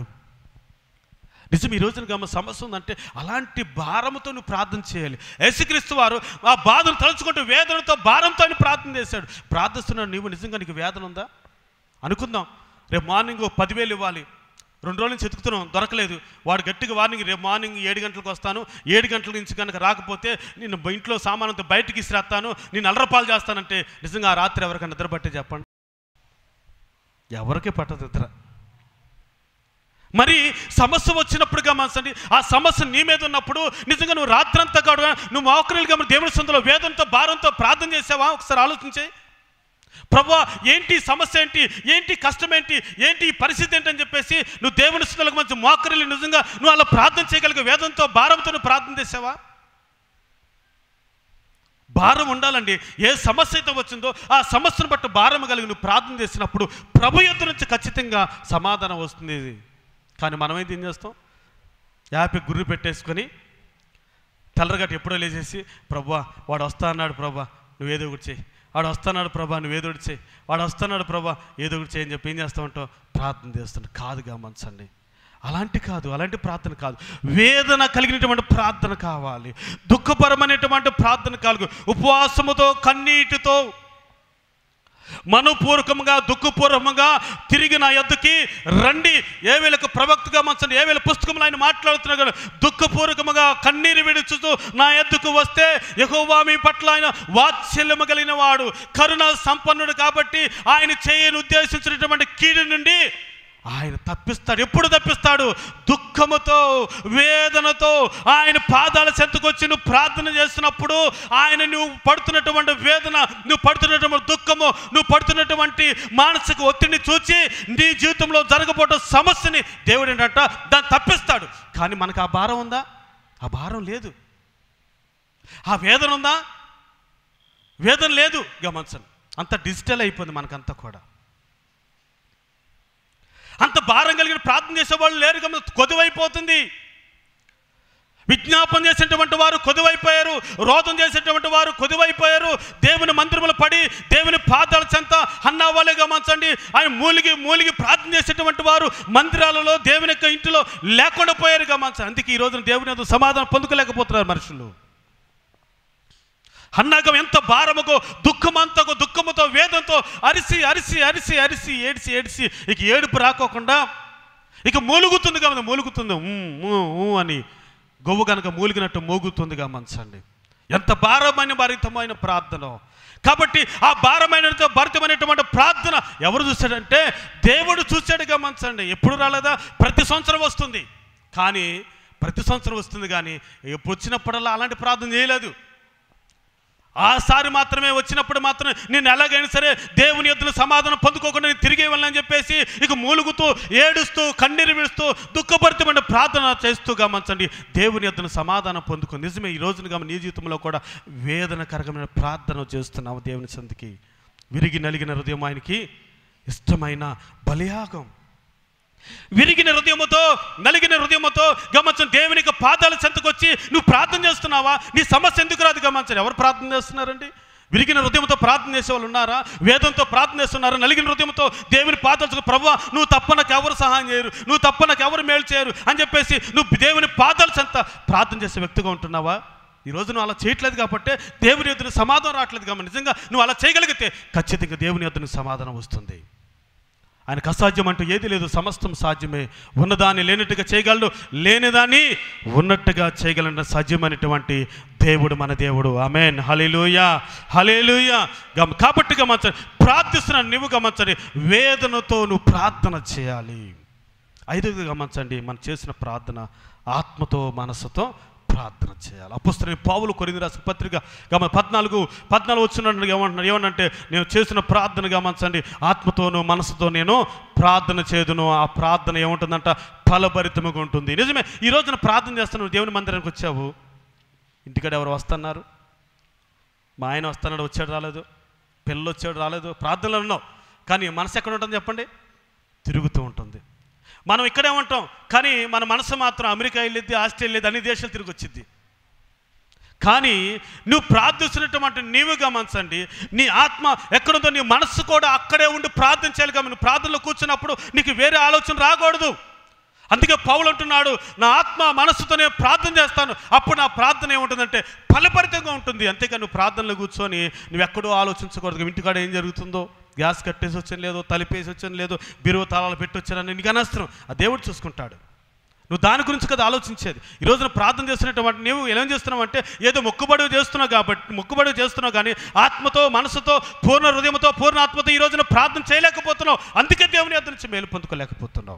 నిజం ఈ రోజున గమ సమస్య ఉందంటే అలాంటి భారముతో నువ్వు ప్రార్థన చేయాలి యేసుక్రీస్తు వారు ఆ బాధను తలుచుకుంటూ వేదనతో భారంతో ఆయన ప్రార్థన చేశాడు ప్రార్థిస్తున్నాడు నీవు నిజంగా నీకు వేదన ఉందా అనుకుందాం రేపు మార్నింగ్ ఓ పదివేలు ఇవ్వాలి రెండు రోజుల నుంచి ఎతుకుతున్నాం దొరకలేదు వాడు గట్టిగా వార్నింగ్ రేపు మార్నింగ్ ఏడు గంటలకు వస్తాను ఏడు గంటల నుంచి కనుక రాకపోతే నేను బ- ఇంట్లో సామానంతో బయటికి ఇసిరేస్తాను నేను అల్లరపాలు చేస్తానంటే నిజంగా ఆ రాత్రి ఎవరికైనా నిద్ర పట్టే చెప్పండి ఎవరికీ పట్టదు నిద్ర మరి సమస్య వచ్చినప్పుడు గమనించండి ఆ సమస్య నీ మీద ఉన్నప్పుడు నిజంగా నువ్వు రాత్రంతా కూడా నువ్వు మోకరిలుగా దేవుడి సొంతలో వేదంతో భారంతో ప్రార్థన చేసావా ఒకసారి ఆలోచించే ప్రభా ఏంటి సమస్య ఏంటి ఏంటి కష్టం ఏంటి ఏంటి ఈ పరిస్థితి ఏంటి అని చెప్పేసి నువ్వు దేవుని స్థుతులకు మంచి మోకరిల్లు నిజంగా నువ్వు అలా ప్రార్థన చేయగలిగే వేదంతో భారంతో నువ్వు ప్రార్థన చేసావా భారం ఉండాలండి ఏ సమస్య అయితే వచ్చిందో ఆ సమస్యను బట్టి భారం కలిగి నువ్వు ప్రార్థన చేసినప్పుడు ప్రభు యొద్ద నుంచి ఖచ్చితంగా సమాధానం వస్తుంది కానీ మనమైతే ఏం చేస్తాం యాపి గుర్రు పెట్టేసుకొని తెల్లరగట్టు ఎప్పుడో లేచేసి ప్రభా వాడు వస్తా అన్నాడు ప్రభా నువ్వు ఏదో ఒకటి చేయి వాడు వస్తున్నాడు ప్రభా నువ్వు ఏదో ఒకటి చేయి వాడు వస్తున్నాడు ప్రభా ఏదో ఒకటి చేయి అని చెప్పి ఏం చేస్తూ ఉంటావు ప్రార్థన చేస్తాడు కాదు గమనించండి అలాంటి కాదు అలాంటి ప్రార్థన కాదు వేదన కలిగినటువంటి ప్రార్థన కావాలి దుఃఖపరమైనటువంటి ప్రార్థన కాదు ఉపవాసముతో కన్నీటితో మనపూర్వకంగా దుఃఖపూర్వకంగా తిరిగి నా యొద్దకి రండి ఏ వేళకు ప్రవక్తగా మంచండి ఏ వేళ పుస్తకంలో ఆయన మాట్లాడుతున్నా కదా దుఃఖపూర్వకముగా కన్నీరు విడుచుతూ నా ఎద్దుకు వస్తే యెహోవా మీ పట్ల ఆయన వాత్సల్యము కలిగిన వాడు కరుణ సంపన్నుడు కాబట్టి ఆయన చేయని ఉద్దేశించినటువంటి కీడు నుండి ఆయన తప్పిస్తాడు ఎప్పుడు తప్పిస్తాడు దుఃఖముతో వేదనతో ఆయన పాదాల చెంతకొచ్చి నువ్వు ప్రార్థన చేస్తున్నప్పుడు ఆయన నువ్వు పడుతున్నటువంటి వేదన నువ్వు పడుతున్నటువంటి దుఃఖము నువ్వు పడుతున్నటువంటి మానసిక ఒత్తిడిని చూచి నీ జీవితంలో జరగబోయే సమస్యని దేవుడు ఏంటంట దాన్ని తప్పిస్తాడు కానీ మనకు ఆ భారం ఉందా ఆ భారం లేదు ఆ వేదన ఉందా వేదన లేదు గమనించండి అంత డిజిటల్ అయిపోయింది మనకంతా కూడా అంత భారం కలిగిన ప్రార్థన చేసేవాళ్ళు లేరు గమని కొదువైపోతుంది విజ్ఞాపన చేసేటువంటి వారు కొదువైపోయారు రోదం చేసేటువంటి వారు కొదువైపోయారు దేవుని మందిరములు పడి దేవుని పాదాల చెంత అన్నవాళ్ళే గమనించండి ఆయన మూలిగి మూలిగి ప్రార్థన చేసేటువంటి వారు మందిరాలలో దేవుని యొక్క ఇంటిలో లేకుండా పోయారు గమనించండి అందుకే ఈ రోజున దేవుని యొక్క సమాధానం పొందుకోలేకపోతున్నారు మనుషులు అన్నాగం ఎంత భారముకో దుఃఖమంతకో దుఃఖముతో వేదంతో అరిసి అరిసి అరిసి అరిసి ఏడిసి ఏడిసి ఇక ఏడుపు రాకోకుండా ఇక మూలుగుతుంది కదా మూలుగుతుంది ఊ, ఊ, ఊ అని గొవ్వు కనుక మూలిగినట్టు మోగుతుంది గమనించండి ఎంత భారమైన భరితమైన ప్రార్థన కాబట్టి ఆ భారమైన భరితమైనటువంటి ప్రార్థన ఎవరు చూశాడంటే దేవుడు చూశాడు గమనించండి ఎప్పుడు రాలేదా ప్రతి సంవత్సరం వస్తుంది కానీ ప్రతి సంవత్సరం వస్తుంది కానీ ఎప్పుడు వచ్చినప్పుడల్లా అలాంటి ప్రార్థన చేయలేదు ఆసారి మాత్రమే వచ్చినప్పుడు మాత్రమే నేను ఎలాగైనా సరే దేవుని ఎద్దుల సమాధానం పొందుకోకుండా నేను తిరిగి వెళ్ళని చెప్పేసి ఇక మూలుగుతూ ఏడుస్తూ కన్నీరు విడుస్తూ దుఃఖభరితమైన ప్రార్థన చేస్తూ గమనించండి దేవుని ఎద్దున సమాధానం పొందుకో నిజమే ఈ రోజున గమ నీ జీవితంలో కూడా వేదనకరమైన ప్రార్థన చేస్తున్నావు దేవుని సందికి విరిగి నలిగిన హృదయం ఆయనకి ఇష్టమైన బలియాగం విరిగిన హృదయముతో నలిగిన హృదయముతో గమనించండి దేవునికి పాదాల చెంతకొచ్చి నువ్వు ప్రార్థన చేస్తున్నావా నీ సమస్య ఎందుకు రాదు గమనించండి ఎవరు ప్రార్థన చేస్తున్నారండి విరిగిన హృదయంతో ప్రార్థన చేసే వాళ్ళు ఉన్నారా వేదంతో ప్రార్థన చేస్తున్నారా నలిగిన హృదయంతో దేవుని పాదాలు ప్రభు నువ్వు తప్ప నాకు ఎవరు సహాయం చేయరు నువ్వు తప్ప నాకు ఎవరు మేలు చేయరు అని చెప్పేసి నువ్వు దేవుని పాదాల చెంత ప్రార్థన చేసే వ్యక్తిగా ఉంటున్నావా ఈ రోజు నువ్వు అలా చేయట్లేదు కాబట్టి దేవుని ఎదురు సమాధానం రావట్లేదు కాబట్టి నిజంగా నువ్వు అలా చేయగలిగితే ఖచ్చితంగా దేవుని ఎదురు సమాధానం వస్తుంది ఆయనకు అసాధ్యం అంటూ ఏది లేదు సమస్తం సాధ్యమే ఉన్నదాన్ని లేనట్టుగా చేయగలడు లేనిదాన్ని ఉన్నట్టుగా చేయగలన సాధ్యమైనటువంటి దేవుడు మన దేవుడు అమేన్ హలేలుయా హలేలుయా గమ కాబట్టి గమనించండి ప్రార్థిస్తున్నాను నువ్వు గమనించండి వేదనతో నువ్వు ప్రార్థన చేయాలి ఐదుగా గమనించండి మనం చేసిన ప్రార్థన ఆత్మతో మనసుతో ప్రార్థన చేయాలి అపుస్తున్న పావులు కొరింది రాసిన పత్రిక గమ పద్నాలుగు పద్నాలుగు వచ్చినట్టు ఏమంటున్నారు ఏమనంటే నేను చేసిన ప్రార్థన గమనించండి ఆత్మతోనూ మనసుతో నేను ప్రార్థన చేదును ఆ ప్రార్థన ఏముంటుందంట ఫలభరితముగా ఉంటుంది నిజమే ఈ రోజున ప్రార్థన చేస్తున్నావు దేవుని మందిరానికి వచ్చావు ఇంటికాడ ఎవరు వస్తున్నారు మా ఆయన వస్తున్నాడు వచ్చాడు రాలేదు పిల్లలు వచ్చాడు రాలేదు ప్రార్థనలు ఉన్నావు కానీ మనసు ఎక్కడ ఉంటుంది చెప్పండి తిరుగుతూ ఉంటుంది మనం ఇక్కడే ఉంటాం కానీ మన మనసు మాత్రం అమెరికా వెళ్ళిద్ది ఆస్ట్రేలియా వెళ్ళిద్ది అన్ని దేశాలు తిరిగి వచ్చింది కానీ నువ్వు ప్రార్థిస్తున్నటువంటి నీవు గమనించండి నీ ఆత్మ ఎక్కడుందో నీ మనస్సు కూడా అక్కడే ఉండి ప్రార్థన చేయాలి కానీ నువ్వు ప్రార్థనలో కూర్చున్నప్పుడు నీకు వేరే ఆలోచన రాకూడదు అందుకే పౌలు అంటున్నాడు నా ఆత్మ మనస్సుతో నేను ప్రార్థన చేస్తాను అప్పుడు నా ప్రార్థన ఏముంటుందంటే ఫలపరితంగా ఉంటుంది అంతేకాని నువ్వు ప్రార్థనలో కూర్చొని నువ్వు ఎక్కడో ఆలోచించకూడదు ఇంటికాడ ఏం జరుగుతుందో గ్యాస్ కట్టేసి వచ్చాను లేదో తలిపేసి వచ్చాను లేదో బిరువ తాళాలు పెట్టి వచ్చానని నీకు అనవసరం ఆ దేవుడు చూసుకుంటాడు నువ్వు దాని గురించి కదా ఆలోచించేది ఈ రోజున ప్రార్థన చేస్తున్నటువంటి నువ్వు ఏం చేస్తున్నావు అంటే ఏదో మొక్కుబడి చేస్తున్నావు కాబట్టి మొక్కుబడి చేస్తున్నావు కానీ ఆత్మతో మనసుతో పూర్ణ హృదయంతో పూర్ణ ఆత్మతో ఈ రోజున ప్రార్థన చేయలేకపోతున్నావు అందుకే దేవుని అద్దరి నుంచి మేలు పొందుకోలేకపోతున్నావు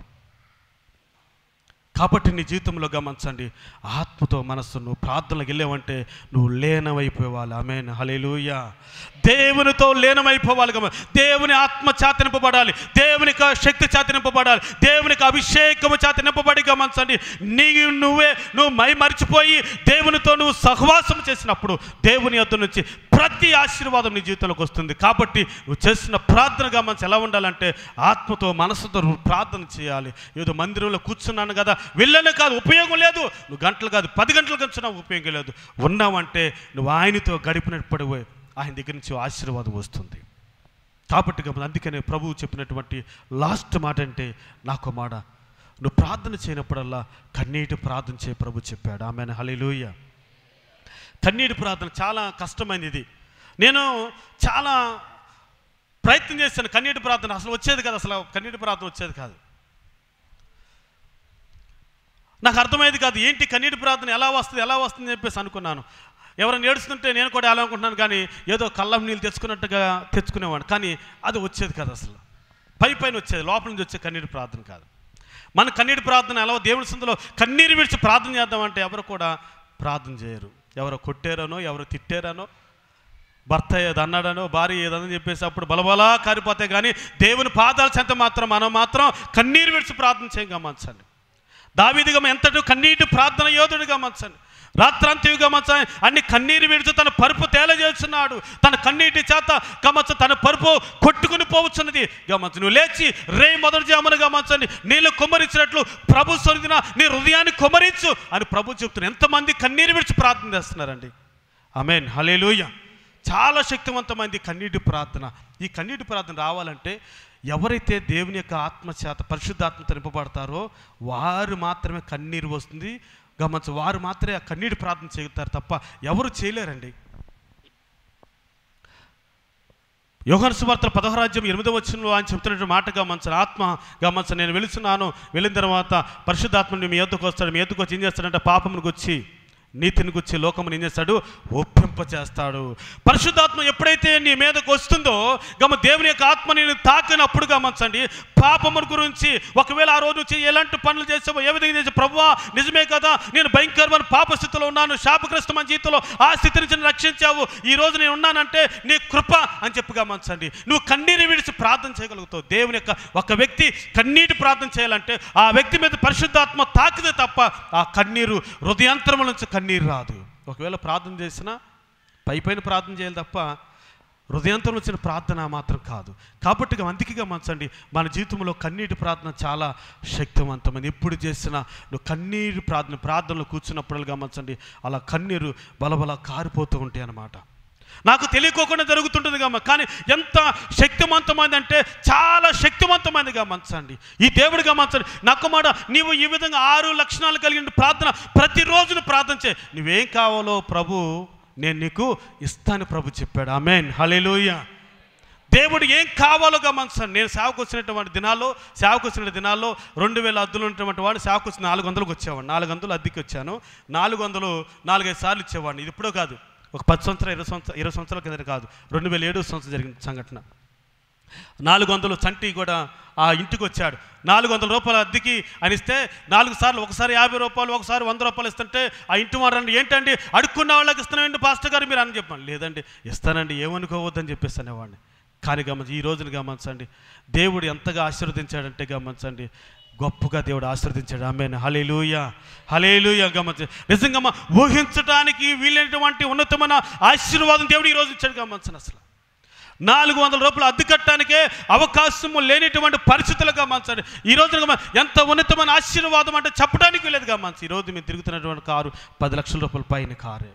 కాబట్టి నీ జీవితంలో గమనించండి ఆత్మతో మనస్సు నువ్వు ప్రార్థనలకు వెళ్ళావంటే నువ్వు లీనమైపోవాలి ఆమెన్ హలేలుయ దేవునితో లీనమైపోవాలి గమ దేవుని ఆత్మ చేత నింపబడాలి దేవునికి ఆ శక్తి చేత నింపబడాలి దేవునికి అభిషేకము చేత నింపబడి గమనించండి నీ నువ్వే నువ్వు మై మర్చిపోయి దేవునితో నువ్వు సహవాసం చేసినప్పుడు దేవుని యొద్ద నుంచి ప్రతి ఆశీర్వాదం నీ జీవితంలోకి వస్తుంది కాబట్టి నువ్వు చేసిన ప్రార్థన గమనించి ఎలా ఉండాలంటే ఆత్మతో మనసుతో నువ్వు ప్రార్థన చేయాలి ఏదో మందిరంలో కూర్చున్నాను కదా వెళ్ళను కాదు ఉపయోగం లేదు నువ్వు గంటలు కాదు పది గంటలు కంచున్నా ఉపయోగం లేదు ఉన్నావంటే నువ్వు ఆయనతో గడిపినప్పుడు ఆయన దగ్గర నుంచి ఆశీర్వాదం వస్తుంది కాబట్టి గమని అందుకనే ప్రభువు చెప్పినటువంటి లాస్ట్ మాట అంటే నాకు మాట నువ్వు ప్రార్థన చేయనప్పుడల్లా కన్నీటి ప్రార్థన చేయ ప్రభు చెప్పాడు ఆమె హలిలోయ కన్నీటి ప్రార్థన చాలా కష్టమైనది ఇది నేను చాలా ప్రయత్నం చేశాను కన్నీటి ప్రార్థన అసలు వచ్చేది కాదు అసలు కన్నీటి ప్రార్థన వచ్చేది కాదు నాకు అర్థమయ్యేది కాదు ఏంటి కన్నీటి ప్రార్థన ఎలా వస్తుంది ఎలా వస్తుంది అని చెప్పేసి అనుకున్నాను ఎవరైనా ఏడుస్తుంటే నేను కూడా ఎలా అనుకుంటున్నాను కానీ ఏదో కళ్ళం నీళ్ళు తెచ్చుకున్నట్టుగా తెచ్చుకునేవాడు కానీ అది వచ్చేది కాదు అసలు పై పైన వచ్చేది లోపల నుంచి వచ్చే కన్నీటి ప్రార్థన కాదు మన కన్నీటి ప్రార్థన ఎలా దేవుడి సందులో కన్నీరు విడిచి ప్రార్థన చేద్దామంటే ఎవరు కూడా ప్రార్థన చేయరు ఎవరో కొట్టారనో ఎవరో తిట్టారనో భర్త ఏది అన్నాడనో భార్య ఏదని చెప్పేసి అప్పుడు బలబలా కారిపోతే కానీ దేవుని పాదాల చెంత మాత్రం మనం మాత్రం కన్నీరు విడిచి ప్రార్థన చేయం గమనించండి దావీదిగా ఎంతటి కన్నీటి ప్రార్థన యోధుడు గమనించండి రాత్రంతివి గమనించండి అన్ని కన్నీరు విడిచి తన పరుపు తేలజేస్తున్నాడు తన కన్నీటి చేత గమనించ తన పరుపు కొట్టుకుని పోవచ్చున్నది గమనించు నువ్వు లేచి రే మొదటి జామును గమనించండి నీళ్ళు కుమ్మరించినట్లు ప్రభు సొరిదిన నీ హృదయాన్ని కుమ్మరించు అని ప్రభు చెప్తున్నారు ఎంతమంది కన్నీరు విడిచి ప్రార్థన చేస్తున్నారండి ఆమెన్ హలేలుయ చాలా శక్తివంతమైంది కన్నీటి ప్రార్థన ఈ కన్నీటి ప్రార్థన రావాలంటే ఎవరైతే దేవుని యొక్క ఆత్మ చేత పరిశుద్ధాత్మతో నింపబడతారో వారు మాత్రమే కన్నీరు వస్తుంది గమనించు వారు మాత్రమే ఆ కన్నీటి ప్రార్థన చేయగలుగుతారు తప్ప ఎవరు చేయలేరండి యోగన్ సువార్తల పదహారాజ్యం ఎనిమిదో వచ్చినలో ఆయన చెప్తున్నటువంటి మాట గమనించిన ఆత్మ గమనించ నేను వెళుతున్నాను వెళ్ళిన తర్వాత పరిశుద్ధాత్మ మీ ఎద్దుకు వస్తాడు మీ ఎద్దుకు వచ్చి ఏం చేస్తాడంటే పాపమునికి వచ్చి నీతిని గుచ్చి లోకముని ఏం చేస్తాడు ఒప్పింపచేస్తాడు పరిశుద్ధాత్మ ఎప్పుడైతే నీ మీదకు వస్తుందో గమ దేవుని యొక్క ఆత్మ నేను తాకినప్పుడు గమనించండి పాపముల గురించి ఒకవేళ ఆ రోజు నుంచి ఎలాంటి పనులు చేసావో ఏ విధంగా చేసే ప్రభువా నిజమే కదా నేను భయంకరమైన పాప స్థితిలో ఉన్నాను శాపగ్రస్తమైన జీవితంలో ఆ స్థితి నుంచి నన్ను రక్షించావు ఈ రోజు నేను ఉన్నానంటే నీ కృప అని చెప్పి గమనించండి నువ్వు కన్నీరు విడిచి ప్రార్థన చేయగలుగుతావు దేవుని యొక్క ఒక వ్యక్తి కన్నీటి ప్రార్థన చేయాలంటే ఆ వ్యక్తి మీద పరిశుద్ధాత్మ తాకితే తప్ప ఆ కన్నీరు హృదయాంతరముల నుంచి కన్నీరు రాదు ఒకవేళ ప్రార్థన చేసినా పై పైన ప్రార్థన చేయాలి తప్ప హృదయంతో వచ్చిన ప్రార్థన మాత్రం కాదు కాబట్టి ఇక అందుకే గమనించండి మన జీవితంలో కన్నీటి ప్రార్థన చాలా శక్తివంతమైనది ఎప్పుడు చేసినా నువ్వు కన్నీరు ప్రార్థన ప్రార్థనలో కూర్చున్నప్పుడు గమనించండి అలా కన్నీరు బలబల కారిపోతూ ఉంటాయి అన్నమాట నాకు తెలియకోకుండా జరుగుతుంటుంది గమ్మ కానీ ఎంత శక్తివంతమైంది అంటే చాలా శక్తివంతమైనది గమనించండి ఈ దేవుడు గమనించండి నాకు మాట నీవు ఈ విధంగా ఆరు లక్షణాలు కలిగిన ప్రార్థన ప్రతిరోజు నువ్వు ప్రార్థన చేయి నువ్వేం కావాలో ప్రభు నేను నీకు ఇస్తాను ప్రభు చెప్పాడు ఆమెన్ హల్లెలూయ దేవుడు ఏం కావాలో గమనించండి నేను సేవకు వచ్చినటువంటి దినాల్లో సేవకు వచ్చిన దినాల్లో రెండు వేల అద్దులు ఉన్నటువంటి వాడు సేవకు వచ్చి నాలుగు వందలకు వచ్చేవాడు నాలుగు వందలు అద్దెకి వచ్చాను నాలుగు వందలు నాలుగైదు సార్లు ఇచ్చేవాడిని ఇది ఇప్పుడో కాదు ఒక పది సంవత్సరాలు ఇరవై సంవత్సరాలు ఇరవై సంవత్సరాల కింద కాదు రెండు వేల ఏడు సంవత్సరం జరిగిన సంఘటన నాలుగు వందలు చంటి కూడా ఆ ఇంటికి వచ్చాడు నాలుగు వందల రూపాయల అద్దెకి అని ఇస్తే నాలుగు సార్లు ఒకసారి యాభై రూపాయలు ఒకసారి వంద రూపాయలు ఇస్తుంటే ఆ ఇంటి వారండి ఏంటండి అడుక్కున్న వాళ్ళకి ఇస్తున్నామండి పాస్టర్ గారు మీరు అని చెప్పాను లేదండి ఇస్తానండి ఏమనుకోవద్దని చెప్పేసి అనేవాడిని కానీ గమనించి ఈ రోజున గమనించండి దేవుడు ఎంతగా ఆశీర్వదించాడంటే గమనించండి గొప్పగా దేవుడు ఆశీర్వదించాడు ఆమె హలేలుయ హలేలుయ గమనించ నిజంగా అమ్మ ఊహించడానికి వీలైనటువంటి ఉన్నతమైన ఆశీర్వాదం దేవుడు ఈ రోజు ఇచ్చాడు గమనించండి అసలు నాలుగు వందల రూపాయలు అద్దె కట్టడానికే అవకాశము లేనిటువంటి పరిస్థితులుగా గమనించండి ఈ రోజు గమ- ఎంత ఉన్నతమైన ఆశీర్వాదం అంటే చెప్పడానికి లేదు గమనించి ఈ రోజు మేము తిరుగుతున్నటువంటి కారు పది లక్షల రూపాయల పైన కారే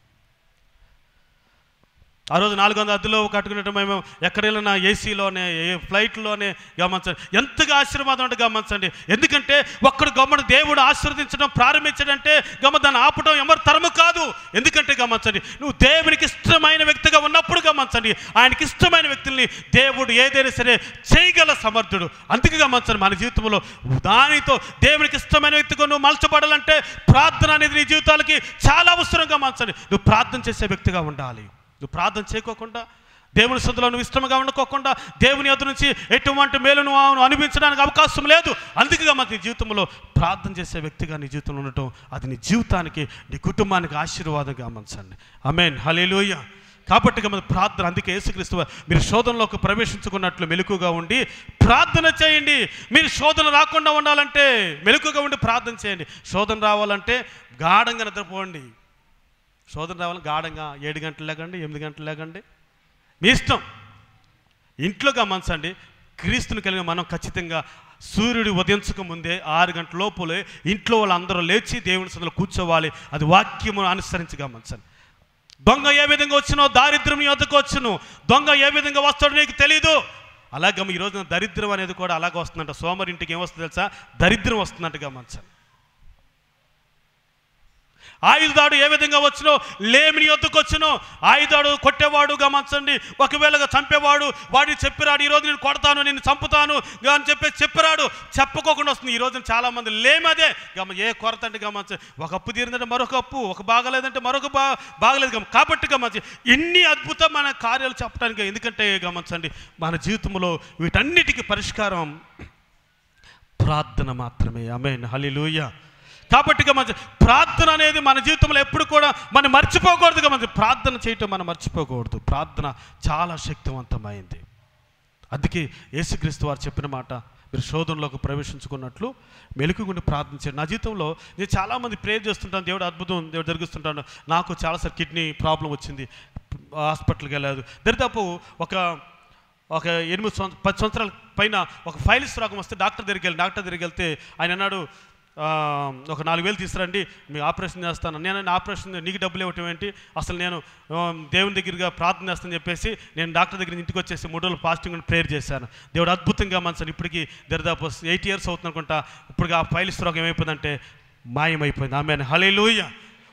ఆ రోజు నాలుగు వందల అద్దెలో కట్టుకున్నట్టు మేము ఎక్కడ వెళ్ళినా ఏసీలోనే ఏ ఫ్లైట్లోనే గమనించండి ఎంతగా ఆశీర్వాదం అంటే గమనించండి ఎందుకంటే ఒక్కడు గమ్మను దేవుడు ఆశీర్వదించడం ప్రారంభించడంటే గమ దాన్ని ఆపడం ఎవరి తరము కాదు ఎందుకంటే గమనించండి నువ్వు దేవునికి ఇష్టమైన వ్యక్తిగా ఉన్నప్పుడు గమనించండి ఆయనకి ఇష్టమైన వ్యక్తుల్ని దేవుడు ఏదైనా సరే చేయగల సమర్థుడు అందుకే గమనించండి మన జీవితంలో దానితో దేవునికి ఇష్టమైన వ్యక్తిగా నువ్వు మలచబడాలంటే ప్రార్థన అనేది నీ జీవితాలకి చాలా అవసరంగా గమనించండి నువ్వు ప్రార్థన చేసే వ్యక్తిగా ఉండాలి నువ్వు ప్రార్థన చేయకోకుండా దేవుని సందులో నువ్వు ఇష్టంగా ఉండకోకుండా దేవుని ఎదురు నుంచి ఎటువంటి మేలును నువ్వు అనిపించడానికి అవకాశం లేదు అందుకే మన నీ జీవితంలో ప్రార్థన చేసే వ్యక్తిగా నీ జీవితంలో ఉండటం అది నీ జీవితానికి నీ కుటుంబానికి ఆశీర్వాదంగా గమనించండి అమేన్ హలేలుయ కాబట్టి గమ ప్రార్థన అందుకే యేసుక్రీస్తు వారు, మీరు శోధనలోకి ప్రవేశించుకున్నట్లు మెలకుగా ఉండి ప్రార్థన చేయండి మీరు శోధన రాకుండా ఉండాలంటే మెలకుగా ఉండి ప్రార్థన చేయండి శోధన రావాలంటే గాఢంగా నిద్రపోండి శోధన రావాలి గాఢంగా ఏడు గంటలు లేకండి ఎనిమిది గంటలు లేకండి మీ ఇష్టం ఇంట్లో గమనించండి క్రీస్తుని కలిగిన మనం ఖచ్చితంగా సూర్యుడు ఉదయించక ముందే ఆరు గంటల లోపలే ఇంట్లో వాళ్ళందరూ లేచి దేవుని సదులో కూర్చోవాలి అది వాక్యమును అనుసరించి గమనించండి దొంగ ఏ విధంగా వచ్చినో దారిద్ర్యం నీ వద్దకు వచ్చును దొంగ ఏ విధంగా వస్తాడో నీకు తెలీదు అలాగే ఈ రోజున దరిద్రం అనేది కూడా అలాగే వస్తుందంట సోమరింటికి ఏమొస్తుంది తెలుసా దరిద్రం వస్తుందంట గమనించండి ఆయుధాడు ఏ విధంగా వచ్చినో లేమిని యొద్దకు వచ్చినో ఆయుధాడు కొట్టేవాడు గమనించండి ఒకవేళ చంపేవాడు వాడిని చెప్పిరాడు ఈ రోజు నేను కొడతాను నేను చంపుతాను అని చెప్పి చెప్పిరాడు చెప్పుకోకుండా వస్తుంది ఈ రోజున చాలా మంది లేమదే గమ ఏ కొరత అంటే గమనించ ఒక అప్పు తీరిందంటే మరొక అప్పు ఒక బాగలేదంటే మరొక బా బాగలేదు గమ కాబట్టి గమనించి ఇన్ని అద్భుతమైన కార్యాలు చెప్పడానికి ఎందుకంటే గమనించండి మన జీవితంలో వీటన్నిటికీ పరిష్కారం ప్రార్థన మాత్రమే అమేన్ హలిలూయ కాబట్టి గమనించ ప్రార్థన అనేది మన జీవితంలో ఎప్పుడు కూడా మనం మర్చిపోకూడదు గమనించ ప్రార్థన చేయటం మనం మర్చిపోకూడదు ప్రార్థన చాలా శక్తివంతమైంది అందుకే యేసుక్రీస్తు వారు చెప్పిన మాట మీరు శోధనలోకి ప్రవేశించుకున్నట్లు మెలుకుగుండి ప్రార్థించారు నా జీవితంలో నేను చాలామంది ప్రేర్ చేస్తుంటాను దేవుడు అద్భుతం దేవుడు జరిగిస్తుంటాను నాకు చాలాసార్లు కిడ్నీ ప్రాబ్లం వచ్చింది హాస్పిటల్కి వెళ్ళలేదు దరిదాపు ఒక ఒక ఎనిమిది సంవత్సరం పది సంవత్సరాల పైన ఒక ఫైల్స్ రోగం వస్తే డాక్టర్ దగ్గరికి వెళ్ళి డాక్టర్ దగ్గరికి వెళ్తే ఆయన అన్నాడు "ఆ, ఒక నాలుగు వేలు తీసుకురండి మీ ఆపరేషన్ చేస్తాను నేను అన్న, ఆపరేషన్ నీకు డబ్బులు ఇవ్వటం ఏంటి అసలు నేను ఆ, దేవుని దగ్గరగా ప్రార్థన చేస్తానని చెప్పేసి నేను డాక్టర్ దగ్గర ఇంటికి వచ్చేసి మూడు రోజులు ఫాస్టింగ్ అండ్ ప్రేయర్ చేశాను దేవుడు అద్భుతంగా మనసు ఇప్పటికి దరిదాపు ఎయిట్ ఇయర్స్ అవుతుంది అనుకుంటా ఇప్పుడు ఆ ఫైల్స్ రోగం ఏమైపోయిందంటే మాయమైపోయింది ఆమె హలేలుయ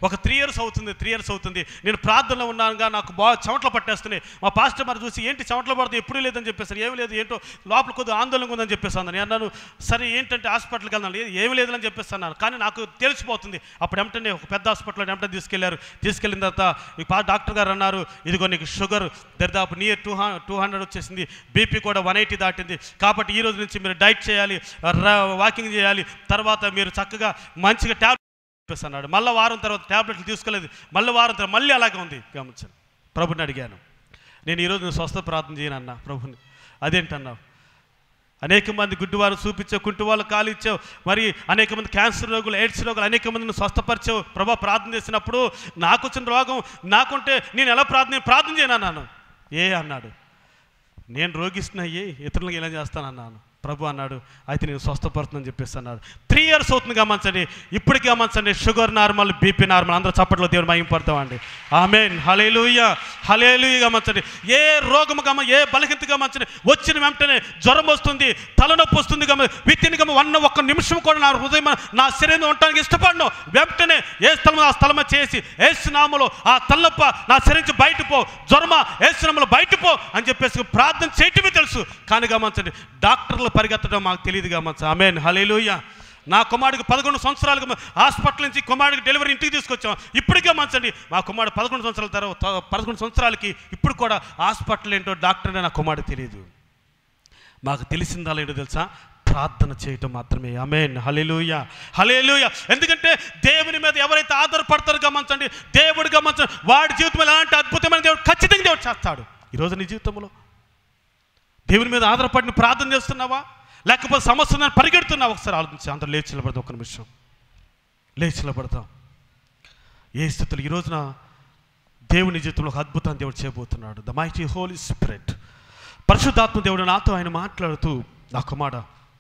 ఒక త్రీ ఇయర్స్ అవుతుంది త్రీ ఇయర్స్ అవుతుంది నేను ప్రార్థనలో ఉన్నానుగా నాకు బాగా చెమటలు పట్టేస్తున్నాయి మా పాస్టర్ మరి చూసి ఏంటి చెమటలు పడుతుంది ఎప్పుడు లేదని చెప్పేసారు ఏమి లేదు ఏంటో లోపల కొద్దిగా ఆందోళనగా ఉందని చెప్పేసాను నేను అన్నాను సరే ఏంటంటే హాస్పిటల్కి వెళ్దాను లేదు ఏమి లేదని చెప్పేస్తున్నాను కానీ నాకు తెలిసిపోతుంది అప్పుడు వెంటనే ఒక పెద్ద హాస్పిటల్లో వెంటనే తీసుకెళ్లారు తీసుకెళ్ళిన తర్వాత ఈ పా డాక్టర్ గారు అన్నారు ఇదిగో నీకు షుగర్ దరిదాపు నియర్ టూ టూ హండ్రెడ్ వచ్చేసింది బీపీ కూడా వన్ ఎయిటీ దాటింది కాబట్టి ఈ రోజు నుంచి మీరు డైట్ చేయాలి వాకింగ్ చేయాలి తర్వాత మీరు చక్కగా మంచిగా ట్యాబ్ చెప్పేసి అన్నాడు మళ్ళీ వారం తర్వాత ట్యాబ్లెట్లు తీసుకోలేదు మళ్ళీ వారం తర్వాత మళ్ళీ అలాగే ఉంది గమనించాను ప్రభుని అడిగాను నేను ఈరోజు నువ్వు స్వస్థ ప్రార్థన చేయను అన్నా ప్రభుని అదేంటన్నావు అనేక మంది గుడ్డివారు చూపించావు కుంటి వాళ్ళు కాలు ఇచ్చావు మరి అనేక మంది క్యాన్సర్ రోగులు ఎయిడ్స్ రోగులు అనేక మందిని స్వస్థపరిచావు ప్రభా ప్రార్థన చేసినప్పుడు నాకు వచ్చిన రోగం నాకుంటే నేను ఎలా ప్రార్థన ప్రార్థన చేయను అన్నాను ఏ అన్నాడు నేను రోగిస్తున్నాయి ఇతరులకు ఇలా చేస్తానన్నాను ప్రభు అన్నాడు అయితే నేను స్వస్థపడుతుందని చెప్పేసి అన్నాడు త్రీ ఇయర్స్ అవుతుంది గమనించండి ఇప్పటికి గమనించండి షుగర్ నార్మల్ బీపీ నార్మల్ అందరూ చప్పట్లో దేవుడు మహింపడతామండి ఆమెన్ హలేలుయ్య హలేలుయ్య గమనించండి ఏ రోగము గమ ఏ బలహీనత గమనించండి వచ్చిన వెంటనే జ్వరం వస్తుంది తలనొప్పి వస్తుంది గమ విత్తిని గమ వన్న ఒక్క నిమిషం కూడా నా హృదయం నా శరీరం ఉండటానికి ఇష్టపడను వెంటనే ఏ స్థలం ఆ స్థలమ చేసి ఏసునామలో ఆ తలనొప్ప నా శరీరం నుంచి బయట పో జ్వరమా ఏసునామలో బయట పో అని చెప్పేసి ప్రార్థన చేయటమే తెలుసు కానీ గమనించండి డాక్టర్లు పరిగెత్తడం మాకు తెలియదు గమనించ ఆమెన్ హలేలుయ్య నా కుమారుడికి పదకొండు సంవత్సరాలకు హాస్పిటల్ నుంచి కుమారుడికి డెలివరీ ఇంటికి తీసుకొచ్చాం ఇప్పటికే గమనించండి మా కుమారుడు పదకొండు సంవత్సరాల తర్వాత పదకొండు సంవత్సరాలకి ఇప్పుడు కూడా హాస్పిటల్ ఏంటో డాక్టర్ నా కుమారుడు తెలియదు మాకు తెలిసిందా లేదో తెలుసా ప్రార్థన చేయటం మాత్రమే అమేన్ హలేలుయ హలేలుయ ఎందుకంటే దేవుని మీద ఎవరైతే ఆధారపడతారో గమనించండి దేవుడు గమనించండి వాడి జీవితంలో ఎలాంటి అద్భుతమైన దేవుడు ఖచ్చితంగా దేవుడు చేస్తాడు ఈరోజు నీ జీవితంలో దేవుని మీద ఆధారపడిన ప్రార్థన చేస్తున్నావా లేకపోతే సమస్య ఉందని పరిగెడుతున్నావా ఒకసారి ఆలోచించి అందరూ లేచి నిలబడదాం ఒక నిమిషం లేచి నిలబడదాం ఏ స్థితిలో ఈ రోజున దేవుని జీవితంలో ఒక అద్భుతాన్ని దేవుడు చేయబోతున్నాడు ద మైటీ హోలీ స్పిరిట్ పరిశుద్ధాత్మ దేవుడు నాతో ఆయన మాట్లాడుతూ నా కుమార